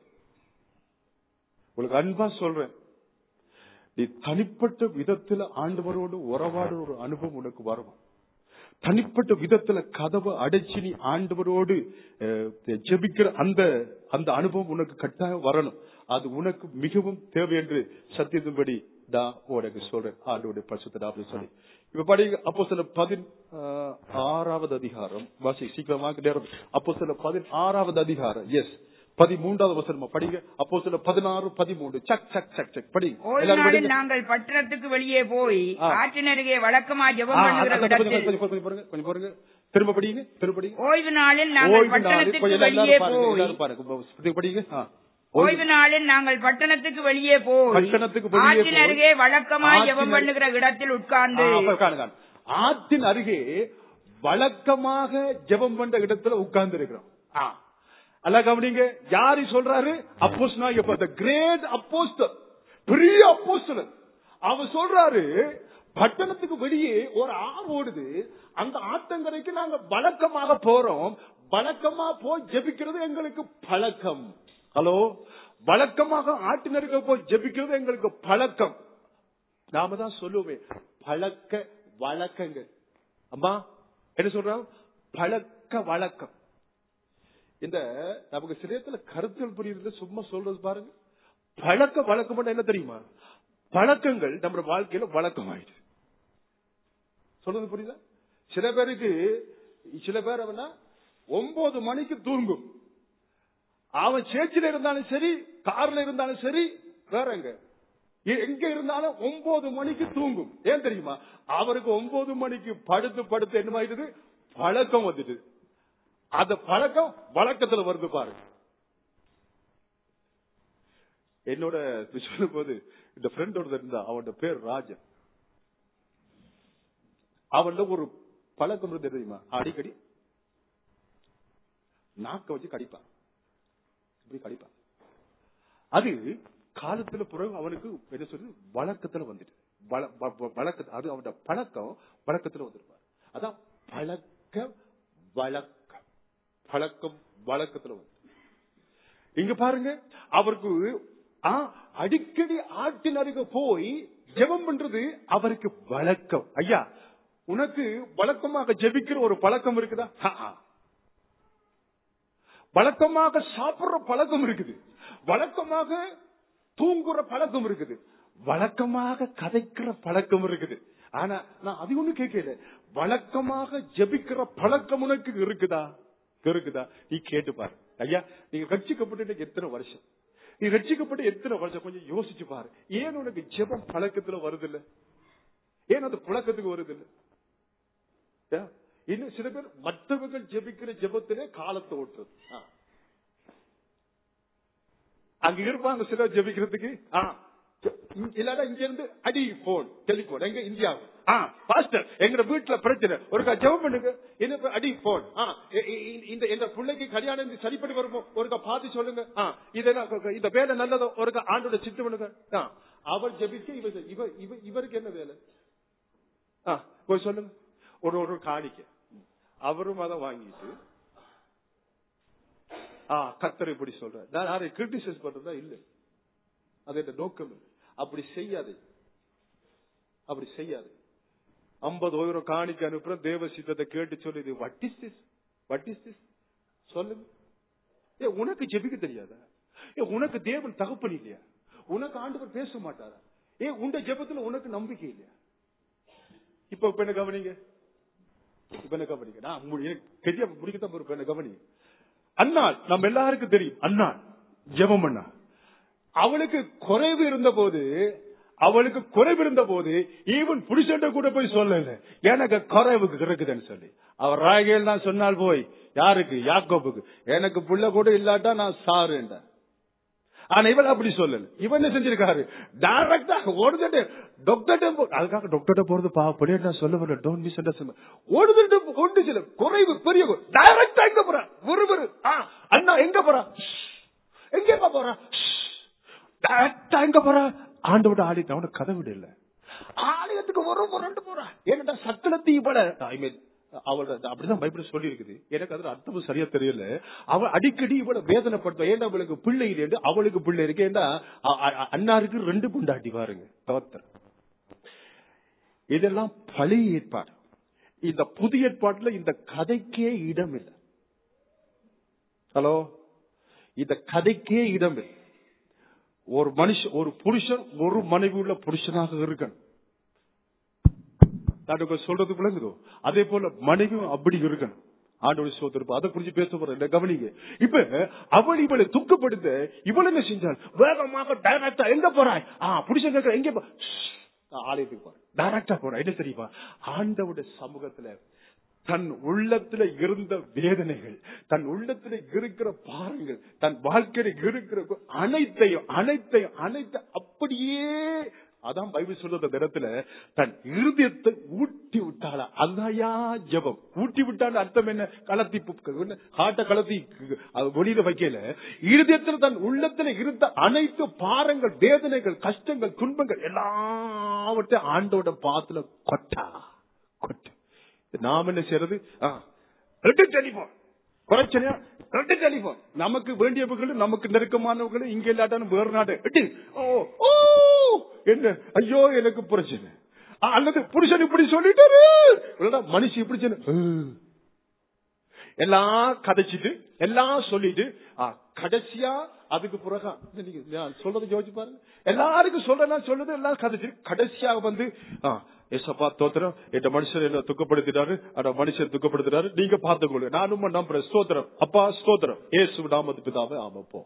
உங்களுக்கு அன்பா சொல்றேன் நீ தனிப்பட்ட விதத்துல ஆண்டவரோடு உறவாடுற ஒரு அனுபவம் உனக்கு வரும் தனிப்பட்ட விதத்துல கதவை அடைச்சு நீ ஆண்டவரோடு அஹ், ஜெபிக்கிற அந்த அந்த அனுபவம் உனக்கு கட்டாயம் வரணும் அது உனக்கு மிகவும் தேவை என்று சத்தியத்தின்படி நான் உனக்கு சொல்றேன் ஆண்டோடைய பரிசுத்த சொல்லி இப்ப படி அப்போ சில பதின் அஹ், ஆறாவது அதிகாரம் வாசி சீக்கிரமாக நேரம் அப்போ சில பதினாறாவது அதிகாரம் எஸ் பதிமூன்றாவது வசனமா படிங்க அப்போ சில பதினாறு பதிமூன்று சக் சக் சக் சக் படிங்க ஒரு எல்லாரும் நாளில் படிங்க. நாங்கள் பட்டணத்துக்கு வெளியே போய் ஆ. ஆற்றினருகே வழக்கமா ஆ, ஜெபம் பண்ணுகிற அத- அத- கொஞ்சம் இடத்தில் கொஞ்சம் கொஞ்சம் பாருங்க கொஞ்சம் பாருங்க திரும்ப படிங்க திரும்ப படிங்க ஓய்வு நாளில் நாங்கள் ஓய்வு நாளில் பட்டணத்துக்கு கொஞ்சம் வெளியே எல்லாரும் பாருங்க, போய் எல்லாரும் பாருங்க. இப்ப படிங்க ஆ. ஓய்வு நாளில் நாங்கள் பட்டணத்துக்கு வெளியே போய் பட்டணத்துக்கு வெளியே ஆற்றின் போய் அருகே வழக்கமா ஆற்றின் ஜெபம் அருகே- பண்ணுகிற இடத்தில் உட்கார்ந்து ஆ, அப்ப காணுங்க, காணுங்க. ஆற்றின் அருகே வழக்கமாக ஜெபம் பண்ற இடத்துல உட்கார்ந்து இருக்கிறோம் அல்ல கவனிங்க யாரு சொல்றாரு அப்போஸ் கிரேட் அப்போஸ்டல் பெரிய அப்போஸ்தலன் அவர் சொல்றாரு பட்டணத்துக்கு வெளியே ஒரு ஆறு ஓடுது அந்த ஆத்தங்கரைக்கு நாங்க வழக்கமாக போறோம் வழக்கமா போய் ஜெபிக்கிறது எங்களுக்கு பழக்கம் ஹலோ வழக்கமாக ஆட்டினருக்கு போய் ஜெபிக்கிறது எங்களுக்கு பழக்கம் நாம தான் சொல்லுவோம் பழக்க வழக்கங்கள் அம்மா என்ன சொல்றோம் பழக்க வழக்கம் இந்த நமக்கு சிறியத்துல கருத்துகள் புரியுறது சும்மா சொல்றது பாருங்க பழக்க வழக்கம் என்ன தெரியுமா பழக்கங்கள் நம்ம வாழ்க்கையில வழக்கம் ஆயிடுச்சு சொல்றது புரியுதா சில பேருக்கு சில பேர் அவனா ஒன்பது மணிக்கு தூங்கும் அவன் சேர்ச்சில இருந்தாலும் சரி கார்ல இருந்தாலும் சரி வேற எங்க எ- எங்க இருந்தாலும் ஒன்பது மணிக்கு தூங்கும் ஏன் தெரியுமா அவருக்கு ஒன்பது மணிக்கு படுத்து படுத்து என்ன ஆயிடுது பழக்கம் வந்துட்டு அந்த பழக்கம் வழக்கத்துல வருது பாருங்க என்னோட சொல்லும் போது இந்த ஃப்ரெண்டோட இருந்தா அவனோட பேர் ராஜன் அவன்ல ஒரு பழக்கம் இருந்து தெரியுமா அடிக்கடி நாக்க வச்சு கடிப்பான் இப்படி கடிப்பான் அது காலத்துல பிறகு அவனுக்கு என்ன சொல்றது வழக்கத்துல வந்துட்டு வழ- வ- வ- வழக்க அது அவனோட பழக்கம் வழக்கத்துல வந்துருப்பார் அதான் பழக்க வழக்கம் பழக்கம் வழக்கத்துல வந்து இங்க பாருங்க அவருக்கு ஆ, அடிக்கடி ஆட்டின் அருகே போய் ஜெபம் பண்றது அவருக்கு வழக்கம் ஐயா உனக்கு வழக்கமாக ஜெபிக்கிற ஒரு பழக்கம் இருக்குதா ஆ, ஆ. வழக்கமாக சாப்பிடுற பழக்கம் இருக்குது வழக்கமாக தூங்குற பழக்கம் இருக்குது வழக்கமாக கதைக்கிற பழக்கம் இருக்குது ஆனா நான் அது ஒண்ணு கேட்கல வழக்கமாக ஜெபிக்கிற பழக்கம் உனக்கு இருக்குதா இருக்குதா நீ கேட்டு பாரு ஐயா நீங்க ரட்சிக்கப்பட்டு இன்னைக்கு எத்தனை வருஷம் நீ ரட்சிக்கப்பட்டு எத்தனை வருஷம் கொஞ்சம் யோசிச்சு பாரு ஏன் உனக்கு ஜெபம் பழக்கத்துல வருது இல்ல ஏன் அது புழக்கத்துக்கு வருது இல்ல ஏன்? இன்னும் சில பேர் மற்றவர்கள் ஜெபிக்கிற ஜெபத்திலே காலத்தை ஓட்டுறது ஆ. அங்க இருப்பாங்க சிலர் ஜெபிக்கிறதுக்கு ஆ, இல்லாட்டா இங்க இருந்து அடி போன் டெலிபோன் எங்க இந்தியா ஆ பாஸ்டர் எங்க வீட்டுல பிரச்சனை ஒரு ஜெபம் பண்ணுங்க என்ன இப்ப அடி போன் ஆ இ- இ- இந்த இந்த பிள்ளைக்கு கல்யாணம் இந்த சரிப்பட்டு வருமோ ஒருக்கா பார்த்து சொல்லுங்க ஆ இதெல்லாம் இந்த வேலை நல்லதோ ஒருக்கா ஆண்டோட சித்து பண்ணுங்க ஆ அவர் ஜெபிக்க இவ இவ இவ இவருக்கு என்ன வேலை ஆ போய் சொல்லுங்க ஒரு ஒரு காணிக்க அவரும் அதை வாங்கிட்டு ஆ கத்தர் இப்படி சொல்ற நான் யாரை கிரிட்டிசைஸ் பண்றதா இல்ல அது என்ற நோக்கம் இல்லை. அப்படி செய்யாது அப்படி செய்யாது ஐம்பது ஓயிரம் காணிக்க அனுப்புறோம் தேவ சித்தத்தை கேட்டு சொல்லி இது what is this what is this சொல்லுங்க ஏ உனக்கு ஜெபிக்க தெரியாதா ஏ உனக்கு தேவன் தகப்பன் இல்லையா உனக்கு ஆண்டவர் பேச மாட்டாரா ஏ உண்ட ஜெபத்துல உனக்கு நம்பிக்கை இல்லையா இப்ப இப்ப என்ன கவனிங்க இப்ப என்ன கவனிங்க நான் மு- எனக்கு தெரிய முடிக்கத்தான் போறேன் இப்ப என்ன கவனிங்க அண்ணாள் நம்ம எல்லாருக்கும் தெரியும் அண்ணாள் ஜெபம் பண்ணா அவளுக்கு குறைவு இருந்த போது அவளுக்கு குறைவு இருந்த போது ஈவன் புருஷன் கூட போய் சொல்லல எனக்கு குறைவுக்கு இருக்குதுன்னு சொல்லி அவர் ராகேல் தான் சொன்னால் போய் யாருக்கு யாக்கோப்புக்கு எனக்கு புள்ள கூட இல்லாட்டா நான் சாருன்ற ஆனா இவன் அப்படி சொல்லல இவன் என்ன செஞ்சிருக்காரு டைரக்டா ஓடுதுட்டு டாக்டர் அதுக்காக டாக்டர் போறது பாவப்படி நான் சொல்ல வரல டோன்ட் மிஸ் அண்டர்ஸ்டாண்ட் ஓடுதுட்டு கொண்டு சில குறைவு பெரிய டைரக்டா எங்க போற ஒரு ஆ அண்ணா எங்க போறா எங்க போறா டைரக்டா எங்க போறா ஆண்டோட ஆலயத்தை அவன கதவு இல்ல ஆலயத்துக்கு ஒரு முரண்டு போறா ஏன்னா சக்கலத்தி இவள ஐ மீன் அவளோட அப்படிதான் பைபிள் சொல்லி இருக்குது எனக்கு அதுல அர்த்தம் சரியா தெரியல அவள் அடிக்கடி இவளை வேதனைப்படுத்த ஏன்னா அவளுக்கு பிள்ளை இல்லை அவளுக்கு பிள்ளை இருக்கு ஏன்னா அ- அ- அண்ணாருக்கு ரெண்டு புண்டாட்டி பாருங்க தோத்தர் இதெல்லாம் பழைய ஏற்பாடு இந்த புதிய ஏற்பாட்டுல இந்த கதைக்கே இடம் இல்லை ஹலோ இந்த கதைக்கே இடம் இல்லை ஒரு மனுஷன் ஒரு புருஷன் ஒரு மனைவி உள்ள புருஷனாக இருக்கணும் நான் சொல்றது விளங்குதோ அதே போல மனைவியும் அப்படி இருக்கணும் ஆண்டோட சோதரப்பு அதை குறிச்சு பேச போறேன் கவனிங்க இப்ப அவள் இவளை துக்கப்படுத்த இவள் என்ன செஞ்சாள் வேகமாக டைரக்டா எங்க போறாய் ஆ புருஷன் கேட்கிற எங்க போ ஷ்ஷ். நான் ஆலயத்துக்கு போறேன் டைரக்டா போறேன் என்ன தெரியுமா ஆண்டவோட சமூகத்துல தன் உள்ளத்துல இருந்த வேதனைகள் தன் உள்ளத்துல இருக்கிற பாருங்கள் தன் வாழ்க்கையில இருக்கிற அனைத்தையும் அனைத்தையும் அனைத்து அப்படியே அதான் பைபிள் சொல்ற அந்த இடத்துல தன் இருதயத்தை ஊட்டி விட்டாளா அதையா ஜெபம் ஊட்டி விட்டான்னு அர்த்தம் என்ன கலத்தி ஹார்ட்ட கலத்தி அது வெளியில வைக்கல இருதயத்துல தன் உள்ளத்துல இருந்த அனைத்து பாரங்கள் வேதனைகள் கஷ்டங்கள் துன்பங்கள் எல்லாவற்றையும் ஆண்டோட பாத்துல கொட்டா கொட்டு நாம் என்ன செய்யறது ஆ, ரெண்டு டெலிபோன் குறைச்சலையா ரெண்டு டெலிபோன் நமக்கு வேண்டியவர்களும் நமக்கு நெருக்கமானவர்களும் இங்க இல்லாட்டாலும் வேறு நாடு எட்டு. ஓ ஓ என்ன ஐயோ எனக்கு பிரச்சனை ஆ, அல்லது புருஷன் இப்படி சொல்லிட்டாரு இல்லடா, மனுஷன் இப்படி சொன்ன ஆ. எல்லாம் கதைச்சிட்டு எல்லாம் சொல்லிட்டு ஆ, கடைசியா அதுக்கு பிறகு இது நீங்க நான் சொல்றது யோசிச்சு பாருங்க எல்லாருக்கும் சொல்றேன் சொல்றது எல்லாம் கதைச்சு கடைசியாக வந்து ஆ, ஏசப்பா தோத்திரம் என் மனுஷன் என்ன துக்கப்படுத்திட்டாரு அந்த மனுஷன் துக்கப்படுத்திட்டாரு நீங்க பார்த்துக்கொள்ளுங்க நானும் நம்புறேன் ஸ்தோத்திரம் அப்பா ஸ்தோத்திரம் ஏசு நாமது பிதாவே ஆமப்போ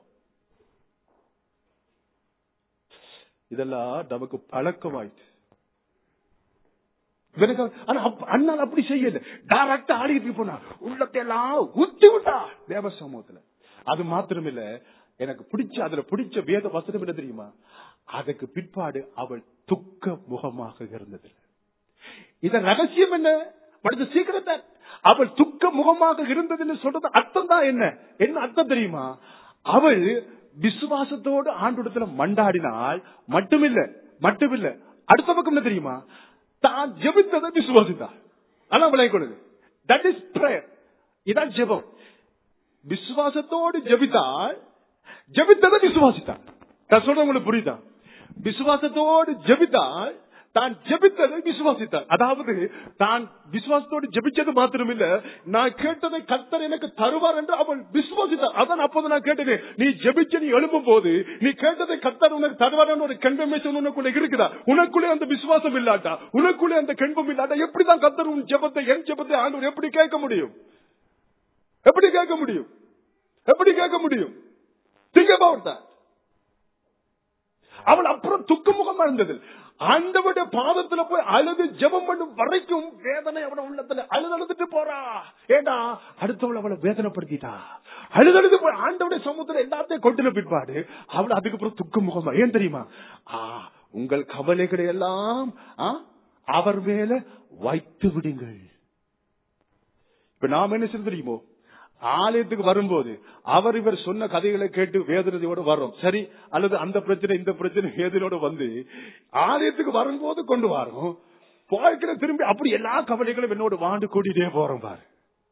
இதெல்லாம் நமக்கு பழக்கமாயிட்டு இவனுக்கு ஆனா அப்ப- அண்ணால் அப்படி செய்யல டைரக்டா ஆடிட்டு போனா உள்ளத்தை எல்லாம் ஊத்தி விட்டா தேவ சமூகத்துல அது மாத்திரம் இல்ல எனக்கு பிடிச்ச அதுல பிடிச்ச வேத வசனம் என்ன தெரியுமா அதுக்கு பிற்பாடு அவள் துக்க முகமாக இருந்தது இத ரகசியம் என்ன படுத்த சீக்கிரத்தை அவள் துக்க முகமாக இருந்ததுன்னு சொல்றது அர்த்தம் தான் என்ன என்ன அர்த்தம் தெரியுமா அவள் விசுவாசத்தோடு ஆண்டுடத்துல மண்டாடினால் மட்டுமில்ல மட்டுமில்ல அடுத்த பக்கம் என்ன தெரியுமா தான் ஜெபித்ததை விசுவாசித்தாள் அதான் விளை கொடுது தட் இஸ் பிரேயர் இதான் ஜெபம் விசுவாசத்தோடு ஜெபித்தால் ஜெபித்ததை விசுவாசித்தாள் நான் சொல்றது உங்களுக்கு புரியுதா விசுவாசத்தோடு ஜெபித்தால் தான் ஜெபித்ததை விசுவாசித்தார் அதாவது தான் விசுவாசத்தோடு ஜெபிச்சது மாத்திரம் இல்ல நான் கேட்டதை கத்தர் எனக்கு தருவார் என்று அவள் விசுவாசித்தார் அதான் அப்போது நான் கேட்டது நீ ஜெபிச்சு நீ எழும்பும் போது நீ கேட்டதை கத்தர் உனக்கு தருவார் ஒரு கன்ஃபர்மேஷன் உனக்குள்ள இருக்குதா உனக்குள்ளே அந்த விசுவாசம் இல்லாட்டா உனக்குள்ளே அந்த கண்பம் இல்லாட்டா எப்படிதான் கத்தர் உன் ஜெபத்தை என் ஜெபத்தை ஆண்டவர் எப்படி கேட்க முடியும் எப்படி கேட்க முடியும் எப்படி கேட்க முடியும் think about that அவள் அப்புறம் துக்கமுகமா இருந்தது ஆண்டவருடைய பாதத்துல போய் அழுது ஜெபம் பண்ணும் வரைக்கும் வேதனை அவன உள்ளத்துல அழுது அழுதுட்டு போறா ஏண்டா அடுத்தவள் அவளை வேதனைப்படுத்திட்டா அழுது அழுது போய் ஆண்டவருடைய சமூகத்துல எல்லாத்தையும் கொட்டின பிற்பாடு அவள் அதுக்கு அப்புறம் துக்க முகமா ஏன் தெரியுமா ஆ உங்கள் கவலைகளை எல்லாம் ஆ, அவர் மேல வைத்து விடுங்கள் இப்ப நாம் என்ன செய்ய தெரியுமோ ஆலயத்துக்கு வரும்போது அவர் இவர் சொன்ன கதைகளை கேட்டு வேதனையோட வர்றோம் சரி அல்லது அந்த பிரச்சனை இந்த பிரச்சனை வேதனையோட வந்து ஆலயத்துக்கு வரும்போது கொண்டு வரோம் வாழ்க்கையில திரும்பி அப்படி எல்லா கவலைகளும் என்னோட வாண்டு கூட்டிட்டே போறோம் பாரு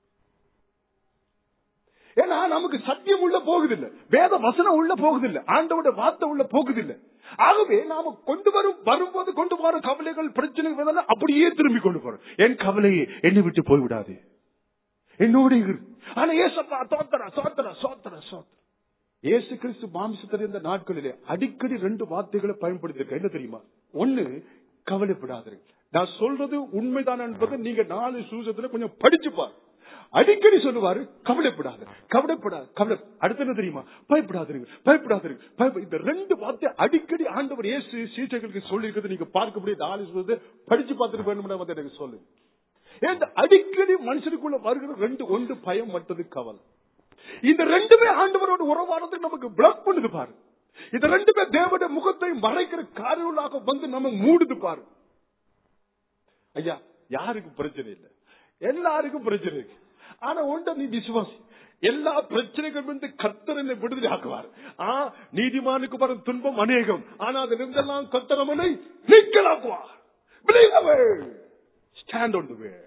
ஏன்னா நமக்கு சத்தியம் உள்ள போகுதில்லை வேத வசனம் உள்ள போகுதில்லை ஆண்டவோட வார்த்தை உள்ள போகுதில்லை ஆகவே நாம கொண்டு வரும் வரும்போது கொண்டு வர கவலைகள் பிரச்சனைகள் இதெல்லாம் அப்படியே திரும்பி கொண்டு போறோம் என் கவலையை என்னை விட்டு போய்விடாது என்னோட இரு ஆனா ஏசப்பா சோத்தர சோத்தர சோத்தர சோத்தர இயேசு கிறிஸ்து மாம்சத்தில் இருந்த நாட்களிலே அடிக்கடி ரெண்டு வார்த்தைகளை பயன்படுத்திருக்க என்ன தெரியுமா ஒண்ணு கவலைப்படாதீர்கள் நான் சொல்றது உண்மைதான் என்பதை நீங்க நாலு சூசத்துல கொஞ்சம் படிச்சு பாரு அடிக்கடி சொல்லுவாரு கவலைப்படாத கவலைப்படாத கவலை அடுத்து என்ன தெரியுமா பயப்படாதீங்க பயப்படாதீங்க பயப்ப- இந்த ரெண்டு வார்த்தை அடிக்கடி ஆண்டவர் இயேசு சீசர்களுக்கு சொல்லி இருக்கிறது நீங்க பார்க்க முடியாது ஆளு சொல்றது படிச்சு பார்த்துட்டு வேணும்னா வந்து எனக்கு சொல்லுங்க ஏன் அடிக்கடி மனுஷனுக்குள்ள வருகிற ரெண்டு ஒன்று பயம் மற்றது கவலை இந்த ரெண்டுமே ஆண்டவரோட உறவானது நமக்கு பிளாக் பண்ணுது பாரு இந்த ரெண்டுமே தேவனுடைய முகத்தை மறைக்கிற காரியங்களாக வந்து நம்ம மூடுது பாரு ஐயா யாருக்கு பிரச்சனை இல்லை எல்லாருக்கும் பிரச்சனை இருக்கு ஆனா ஒன்றை நீ விசுவாசி எல்லா பிரச்சனைகளும் இருந்து கர்த்தர் என்னை விடுதலை ஆக்குவார் ஆ நீதிமானுக்கு வரும் துன்பம் அநேகம் ஆனா அதிலிருந்தெல்லாம் கர்த்தர் அவனை நீக்கலாக்குவார் Believe the word. Stand on the word.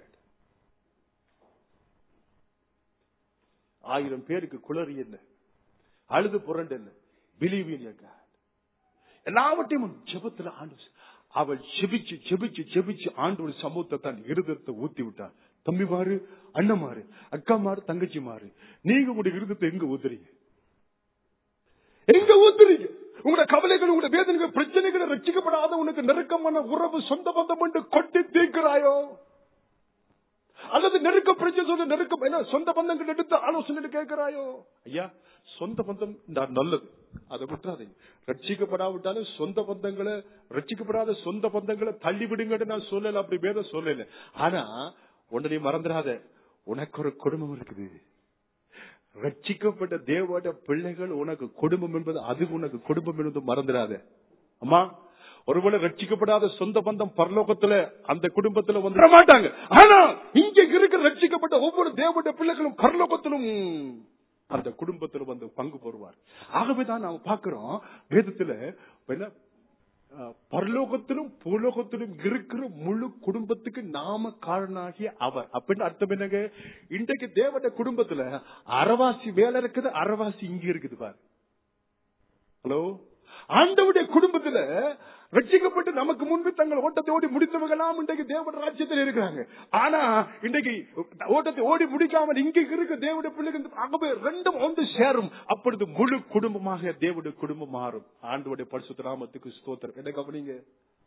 ஆயிரம் பேருக்கு குளறி என்ன அழுது புரண்டு என்ன பிலீவ் இன் எல்லாவற்றையும் உன் ஜெபத்துல ஆண்டு அவள் செபிச்சு செபிச்சு செபிச்சு ஆண்டோட சமூகத்தை தன் இருதயத்தை ஊத்தி விட்டான் தம்பி மாறு அண்ணன் மாறு அக்கா மாறு தங்கச்சி மாறு நீங்க உங்களுடைய இருதயத்தை எங்க ஊத்துறீங்க எங்க ஊத்துறீங்க உங்களோட கவலைகள் உங்களோட வேதனைகள் பிரச்சனைகளை ரட்சிக்கப்படாத உனக்கு நெருக்கமான உறவு சொந்த பந்தம் என்று கொட்டி தீர்க்கிறாயோ அல்லது நெருக்க பிரச்சனை சொல்ல நெருக்கம் என்ன சொந்த பந்தங்கள் எடுத்து ஆலோசனை கேட்கிறாயோ ஐயா சொந்த பந்தம் நான் நல்லது அதை விட்டுறாதீங்க ரட்சிக்கப்படாவிட்டாலும் சொந்த பந்தங்களை ரட்சிக்கப்படாத சொந்த பந்தங்களை தள்ளி விடுங்கன்னு நான் சொல்லல அப்படி பேத சொல்லல ஆனா ஒன்றை நீ மறந்துடாத உனக்கு ஒரு குடும்பம் இருக்குது ரட்சிக்கப்பட்ட தேவோட பிள்ளைகள் உனக்கு குடும்பம் என்பது அது உனக்கு குடும்பம் என்பது மறந்துடாத அம்மா ஒருவேளை ரட்சிக்கப்படாத சொந்த பந்தம் பரலோகத்துல அந்த குடும்பத்துல வந்து மாட்டாங்க ஆனா இங்க இருக்கிற ரட்சிக்கப்பட்ட ஒவ்வொரு தேவனுடைய பிள்ளைகளும் பரலோகத்திலும் அந்த குடும்பத்துல வந்து பங்கு பெறுவார் ஆகவேதான் நாம பார்க்கிறோம் வேதத்துல என்ன அஹ், பரலோகத்திலும் பூலோகத்திலும் இருக்கிற முழு குடும்பத்துக்கு நாம காரணாகிய அவர் அப்படின்னு அர்த்தம் என்னங்க இன்றைக்கு தேவட குடும்பத்துல அறவாசி வேலை இருக்குது அறவாசி இங்க இருக்குது பாரு ஹலோ ஆண்டவுடைய குடும்பத்துல ரட்சிக்கப்பட்டு நமக்கு முன்பு தங்கள் ஓட்டத்தை ஓடி முடித்தவங்களாம் இன்றைக்கு தேவட ராஜ்யத்தில் இருக்கிறாங்க ஆனா இன்றைக்கு ஓட்டத்தை ஓடி முடிக்காமல் இங்க இருக்க தேவட பிள்ளைகள் ஆகவே ரெண்டும் வந்து சேரும் அப்பொழுது முழு குடும்பமாக தேவடைய குடும்பம் மாறும் ஆண்டவுடைய பரிசுத்த நாமத்துக்கு ஸ்தோத்திரம் என்ன கவனிங்க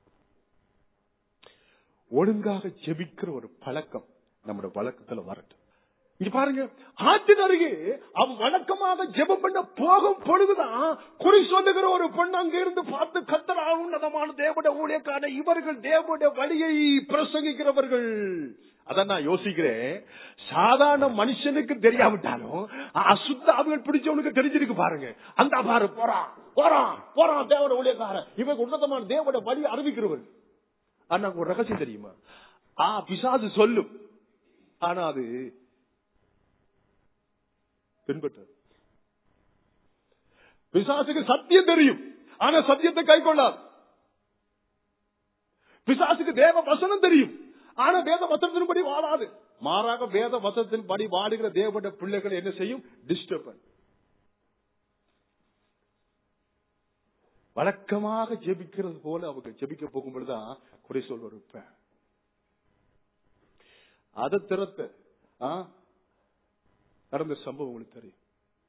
ஒழுங்காக ஜெபிக்கிற ஒரு பழக்கம் நம்முடைய வழக்கத்துல வரட்டும் இங்க பாருங்க ஆற்றின் அருகே அவன் வழக்கமாக ஜெபம் பண்ண போகும் பொழுதுதான் குறி சொல்லுகிற ஒரு பெண் அங்க இருந்து பார்த்து கத்தரா உன்னதமான தேவட ஊழியக்கான இவர்கள் தேவட வழியை பிரசங்கிக்கிறவர்கள் அதான் நான் யோசிக்கிறேன் சாதாரண மனுஷனுக்கு தெரியாவிட்டாலும் அசுத்த ஆவிகள் பிடிச்சவனுக்கு தெரிஞ்சிருக்கு பாருங்க அந்த பாரு போறான் போறான் போறான் தேவட ஊழியக்காரன் இவங்க உன்னதமான தேவட வழி அறிவிக்கிறவர் ஆனா ஒரு ரகசியம் தெரியுமா ஆ பிசாசு சொல்லும் ஆனா அது பின்பற்றது பிசாசுக்கு சத்தியம் தெரியும் ஆனா சத்தியத்தை கை கொள்ளாது பிசாசுக்கு தேவ வசனம் தெரியும் ஆனா வேத வசனத்தின்படி வாழாது மாறாக வேத வசனத்தின்படி வாடுகிற தேவட பிள்ளைகள் என்ன செய்யும் டிஸ்டர்ப் வழக்கமாக ஜெபிக்கிறது போல அவங்க ஜெபிக்க போகும் பொழுதுதான் குறை சொல்வர் இப்ப அதை திறத்த ஆ, நடந்த சம்பவம் உங்களுக்கு தெரியும்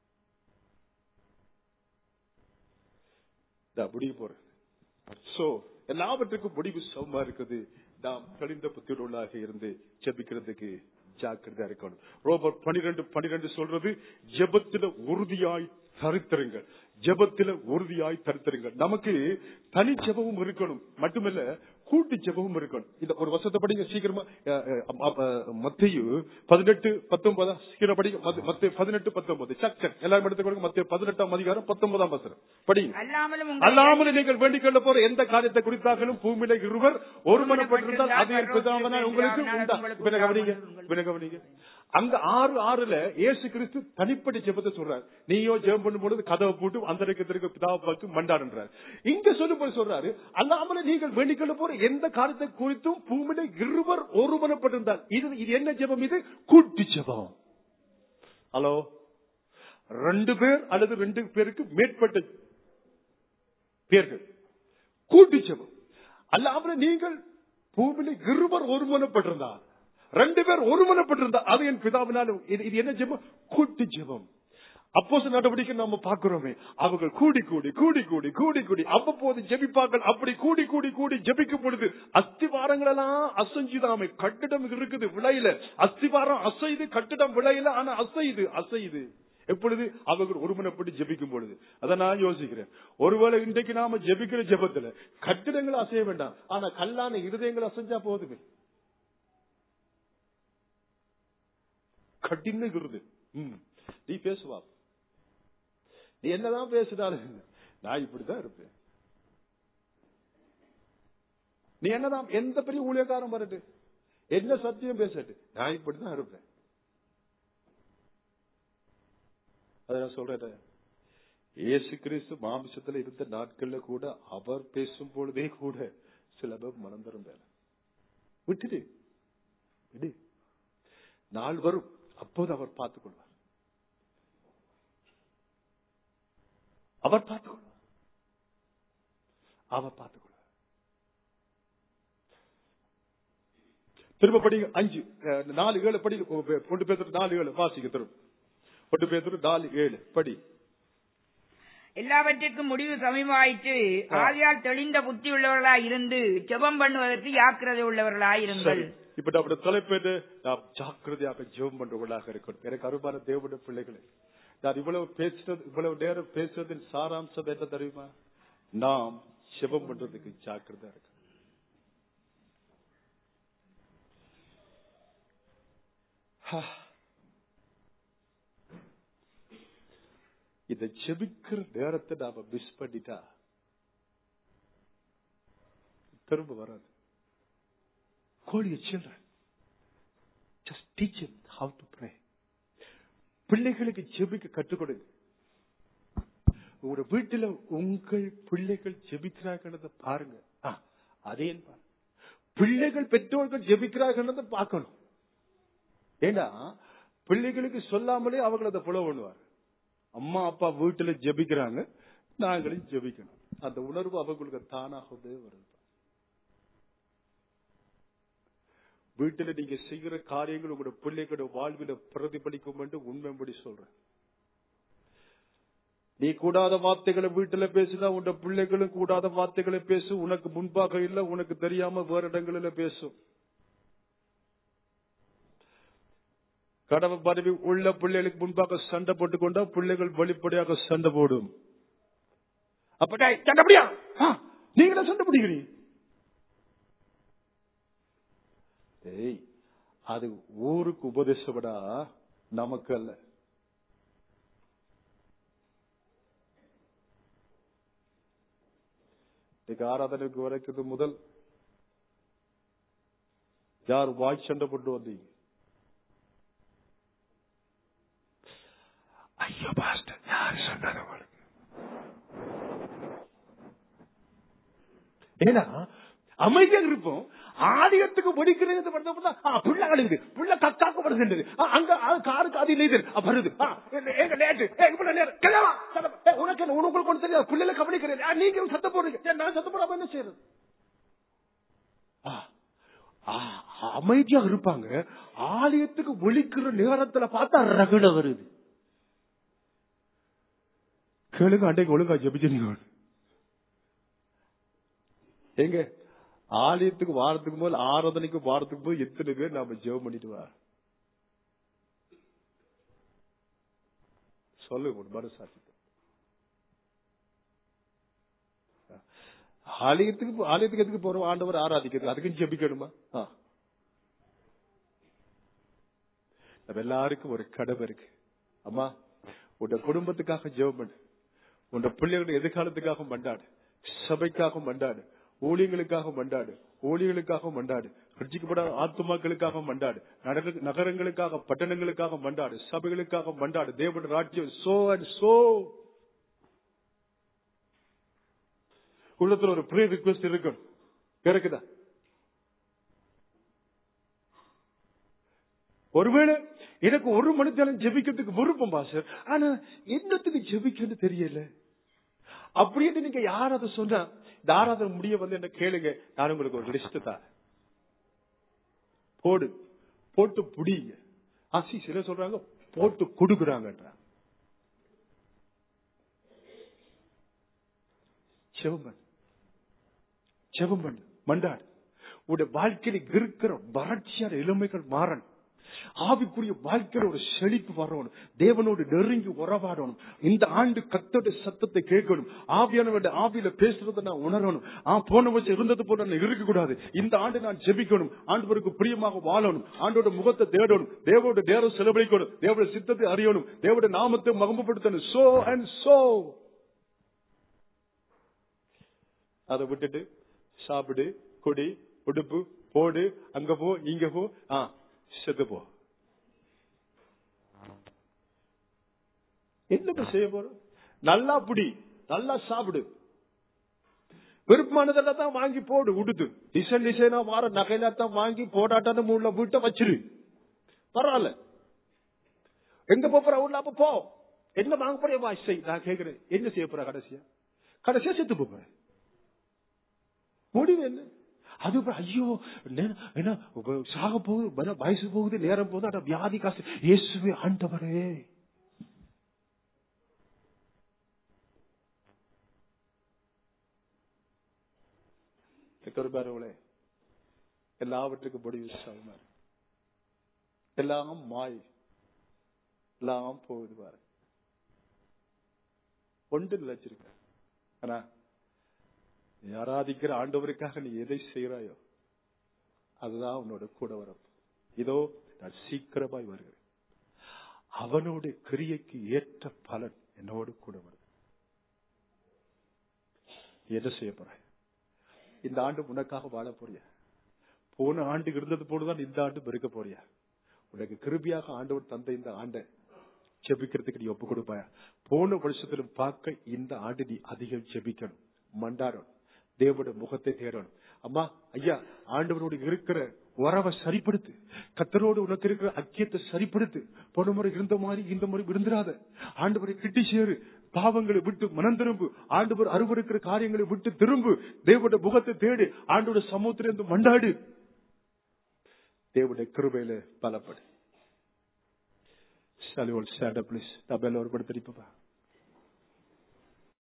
இதா முடிய போறேன் சோ எல்லாவற்றுக்கும் முடிவு சமமா இருக்குது நாம் தெளிந்த புத்தியுள்ளாக இருந்து ஜெபிக்கிறதுக்கு ஜாக்கிரதா இருக்கணும் ரோபர் பனிரெண்டு பனிரெண்டு சொல்றது ஜெபத்துல உறுதியாய் தரித்திருங்கள் ஜெபத்தில உறுதியாய் தரித்திருங்கள் நமக்கு தனி ஜெபமும் இருக்கணும் மட்டுமல்ல கூட்டு ஜெபமும் இருக்கணும் இந்த ஒரு வருஷத்தை படிங்க சீக்கிரமா அஹ், அஹ், அஹ், மத்தேயு பதினெட்டு பத்தொன்பதா சீக்கிரம் படிங்க மத்த- மத்தேயு பதினெட்டு பத்தொன்பது சக் சக் எல்லாரும் எடுத்துக்கொள்ளுங்க மத்திய பதினெட்டாம் அதிகாரம் பத்தொன்பதாம் வசனம் படிங்க அல்லாமலும் அல்லாமல் நீங்கள் வேண்டிக் கொள்ள போற எந்த காரியத்தை குறித்தாலும் பூமியில இருவர் ஒருமனப்பட்டிருந்தால் அது இருப்பதாவதால் உங்களுக்கு உண்டா பின்ன கவனிங்க பின்ன கவனிங்க அங்க ஆறு ஆறுல இயேசு கிறிஸ்து தனிப்பட்ட ஜெபத்தை சொல்றாரு நீயோ ஜெபம் பண்ணும் பொழுது கதவை போட்டு அந்த இருக்க பிதாவை பார்த்து மண்டாடுன்றார் இங்க சொல்லும் போது சொல்றாரு அல்லாமல் நீங்கள் வேண்டிக் கொள்ள போற எந்த காரியத்தை குறித்தும் பூமியில இருவர் ஒருமனப்பட்டிருந்தால் இது இது என்ன ஜெபம் இது கூட்டு ஜெபம் ஹலோ ரெண்டு பேர் அல்லது ரெண்டு பேருக்கு மேற்பட்ட பேர்கள் கூட்டு ஜெபம் அல்லாமல் நீங்கள் பூமியில இருவர் ஒருமனப்பட்டிருந்தார் ரெண்டு பேர் ஒருமனப்பட்டிருந்தா அது என் பிதாவினாலும் இது இது என்ன ஜெபம் கூட்டு ஜெபம் அப்போஸ் நடவடிக்கை நாம பார்க்கிறோமே அவர்கள் கூடி கூடி கூடி கூடி கூடி கூடி அவ்வப்போது ஜெபிப்பார்கள் அப்படி கூடி கூடி கூடி ஜெபிக்கும் பொழுது அஸ்திவாரங்கள் எல்லாம் அசைஞ்சுதாமே கட்டிடம் இருக்குது விளையில அஸ்திவாரம் அசைது கட்டிடம் விளையில ஆனா அசைது அசைது எப்பொழுது அவர்கள் ஒருமனப்பட்டு ஜெபிக்கும் பொழுது அதை நான் யோசிக்கிறேன் ஒருவேளை இன்றைக்கு நாம ஜெபிக்கிற ஜெபத்துல கட்டிடங்கள் அசைய வேண்டாம் ஆனா கல்லான இருதயங்கள் அசைஞ்சா போதுமே கட்டின்னு இருது ம். நீ பேசுவா நீ என்னதான் பேசினாலும் நான் இப்படிதான் இருப்பேன் நீ என்னதான் எந்த பெரிய ஊழியக்காரன் வரட்டு என்ன சத்தியம் பேசட்டு நான் இப்படிதான் இருப்பேன் அதை நான் சொல்றேன் இயேசு கிறிஸ்து மாமிசத்துல இருந்த நாட்கள்ல கூட அவர் பேசும் பொழுதே கூட சில பேர் மனம் திறந்தார் விட்டுடு விடு நாள் வரும் அப்போது அவர் பார்த்துக் கொள்வார் அவர் பார்த்துக் கொள்வார் அவர் பார்த்துக் கொள்வார் திரும்ப படி அஞ்சு அஹ், நாலு ஏழு படி கொண்டு பேசுற நாலு ஏழு வாசிக்க திரும்ப கொண்டு பேசுற நாலு ஏழு படி எல்லாவற்றிற்கும் முடிவு சமீபமாயிற்று ஆகையால் தெளிந்த புத்தி உள்ளவர்களாய் இருந்து ஜெபம் பண்ணுவதற்கு ஜாக்கிரதை உள்ளவர்களாய் இருங்கள் சரி. இப்ப நம்முடைய தலைப்பேரு நாம் ஜாக்கிரதையாக ஜெபம் பண்றவர்களாக இருக்கணும் எனக்கு அருமான தேவனுடைய பிள்ளைகளே நான் இவ்வளவு பேசுறது இவ்வளவு நேரம் பேசுறதின் சாராம்சம் என்ன தெரியுமா நாம் ஜெபம் பண்றதுக்கு ஜாக்கிரதையா இருக்கு இத ஜெபிக்கிற நேரத்தை நாம மிஸ் பண்ணிட்டா திரும்ப வராது call your children. Just teach them how to pray. பிள்ளைகளுக்கு ஜெபிக்க கற்றுக் கொடுங்க உங்களோட வீட்டுல உங்கள் பிள்ளைகள் ஜெபிக்கிறார்கள் பாருங்க ஆ, அதையும் பாருங்க பிள்ளைகள் பெற்றோர்கள் ஜெபிக்கிறார்கள் பார்க்கணும் ஏன்னா பிள்ளைகளுக்கு சொல்லாமலே அவர்கள் அதை புல பண்ணுவார் அம்மா அப்பா வீட்டுல ஜெபிக்கிறாங்க நாங்களும் ஜெபிக்கணும் அந்த உணர்வு அவங்களுக்கு தானாகவே வருது வீட்டில் நீங்க செய்கிற காரியங்கள் உங்களோட பிள்ளைகளோட வாழ்வில பிரதிபலிக்கும் என்று உண்மைப்படி சொல்றேன் நீ கூடாத வார்த்தைகளை வீட்டுல பேசினா உன் பிள்ளைகளும் கூடாத வார்த்தைகளை பேசும் உனக்கு முன்பாக இல்ல உனக்கு தெரியாம வேற இடங்களில பேசும் கடவுள் பதவி உள்ள பிள்ளைகளுக்கு முன்பாக சண்டை போட்டுக் கொண்டா பிள்ளைகள் வெளிப்படையாக சண்டை போடும் அப்ப டேய், சண்டை பிடியா நீங்களே சண்டை பிடிக்கிறீங்க ஏய் அது ஊருக்கு உபதேசப்படா நமக்கு அல்ல இன்னைக்கு ஆராதனைக்கு வரைக்கிறது முதல் யார் வாய் சண்டை போட்டு வந்தீங்க ஐயோ பாஸ்டர் யார் சொன்னது உங்களுக்கு ஏன்னா அமைதியாக இருப்போம் ஆலயத்துக்கு வெடிக்கிறது பார்த்தா புள்ள அழுகுது புள்ள கக்காக்க வருகின்றது ஆ, அங்க ஆ, காருக்கு அது இல்லை வருது ஆ, எங்க லேட்டு இவ்வளவு நேரம் கிளவா, கிளவா. ஏய், உனக்கு என்ன உனக்கு கொண்டு தெரியாது பிள்ளைல கவனிக்கிறேன் ஆ, நீங்க சத்தம் போடுறீங்க ஏய், நான் சத்தம் போடாம என்ன செய்யறது ஆ, ஆ, அமைதியா இருப்பாங்க ஆலயத்துக்கு ஒழிக்கிற நேரத்துல பார்த்தா ரகட வருது கேளுங்க அன்றைக்கு ஒழுங்கா ஜெபிச்சிருங்க எங்க ஆலயத்துக்கு வாரத்துக்கு போது ஆராதனைக்கு வாரத்துக்கு போது எத்தனை பேர் நாம ஜெபம் பண்ணிட்டு வா சொல்லு ஒரு மனசாட்சி ஆலயத்துக்கு ஆலயத்துக்கு எதுக்கு போறோம் ஆண்டவர் ஆராதிக்கிறது அதுக்கும் ஜெபிக்கணுமா ஆ. நம்ம எல்லாருக்கும் ஒரு கடமை இருக்கு அம்மா உன் குடும்பத்துக்காக ஜெபம் பண்ணு உன் பிள்ளைகளுடைய எதிர்காலத்துக்காக மண்டாடு சபைக்காக மண்டாடு ஊழியங்களுக்காக மண்டாடு ஊழியர்களுக்காக மண்டாடு ரட்சிக்கப்படாத ஆத்துமாக்களுக்காக மண்டாடு நகர- நகரங்களுக்காக பட்டணங்களுக்காக மண்டாடு சபைகளுக்காக மண்டாடு தேவன் ராஜ்யம் சோ அண்ட் சோ உள்ளத்துல ஒரு ப்ரே ரிக்வெஸ்ட் இருக்கணும் இருக்குதா ஒருவேளை எனக்கு ஒரு மணித்தாலும் ஜெபிக்கிறதுக்கு விருப்பம் பாசர் ஆனா என்னத்துக்கு ஜெபிக்கன்னு தெரியல அப்படின்னு நீங்க யாராவது சொன்னா இந்த ஆராதனை முடிய வந்து என்ன கேளுங்க நான் உங்களுக்கு ஒரு லிஸ்ட் தான் போடு போட்டு புடிங்க ஆசி சில சொல்றாங்க போட்டு கொடுக்குறாங்கன்றாங்க செவம்பன் செவம்பன் மண்டாடு உடைய வாழ்க்கையில இருக்கிற வறட்சியான இளமைகள் மாறணும் ஆவிக்குரிய வாழ்க்கையில ஒரு செழிப்பு வரணும் தேவனோடு நெருங்கி உறவாடணும் இந்த ஆண்டு கத்தோட சத்தத்தை கேட்கணும் ஆவியானவருடைய ஆவியில பேசுறதை நான் உணரணும் ஆ போன வருஷம் இருந்தது போல நான் இருக்க கூடாது இந்த ஆண்டு நான் ஜெபிக்கணும் ஆண்டவருக்கு பிரியமாக வாழணும் ஆண்டோட முகத்தை தேடணும் தேவோட நேரம் செலவழிக்கணும் தேவோட சித்தத்தை அறியணும் தேவோட நாமத்தை மகம்பப்படுத்தணும் சோ அண்ட் சோ அதை விட்டுட்டு சாப்பிடு குடி உடுப்பு போடு அங்க போ இங்க போ ஆ செத்து போ என்ன செய்ய போறோம் நல்லா புடி நல்லா சாப்பிடு விருப்பமானதெல்லாம் தான் வாங்கி போடு உடுத்து டிசைன் டிசைனா வார நகையில தான் வாங்கி போடாட்டான மூணுல வீட்டை வச்சிரு பரவாயில்ல எங்க போற உள்ள அப்ப போ என்ன வாங்க போறிய வா செய் நான் கேக்குறேன் என்ன செய்ய போற கடைசியா கடைசியா செத்து போப் போறேன் முடிவு என்ன அது அப்புறம் ஐயோ நே- என்ன உங்க சாக போகுது வர வயசு போகுது நேரம் போகுது அட வியாதி காசு இயேசுவே ஆண்டவரே பெற்றோர்களே எல்லாவற்றுக்கும் முடிவு சமம் எல்லாம் மாய் எல்லாம் போகுது பாரு ஒன்று நிலைச்சிருக்க ஆனா நீ ஆராதிக்கிற ஆண்டவருக்காக நீ எதை செய்யறாயோ அதுதான் உன்னோட கூட வரும் இதோ நான் சீக்கிரமாய் வருகிறேன் அவனோட கிரியைக்கு ஏற்ற பலன் என்னோடு கூட வரும் நீ என்ன செய்ய போற இந்த ஆண்டு உனக்காக வாழ போறியா போன ஆண்டு இருந்தது போலதான் இந்த ஆண்டு பெருக்க போறியா உனக்கு கிருபியாக ஆண்டவர் தந்த இந்த ஆண்டை ஜெபிக்கிறதுக்கு நீ ஒப்பு கொடுப்பாயா போன வருஷத்திலும் பார்க்க இந்த ஆண்டு நீ அதிகம் ஜெபிக்கணும் மண்டாடணும் தேவோட முகத்தை தேடணும் அம்மா ஐயா ஆண்டவரோடு இருக்கிற உறவை சரிப்படுத்து கத்தரோடு உனக்கு இருக்கிற அக்கியத்தை சரிப்படுத்து போன முறை இருந்த மாதிரி இந்த முறை விருந்துராத ஆண்டவரை கிட்டி சேரு பாவங்களை விட்டு மனம் திரும்பு ஆண்டவர் அருவருக்கிற காரியங்களை விட்டு திரும்பு தேவோட முகத்தை தேடு ஆண்டோட சமூகத்திலிருந்து மண்டாடு தேவனுடைய கிருபையில பலப்படு Shall we all stand up, please? நம்ம எல்லோரும் படுத்திருப்பா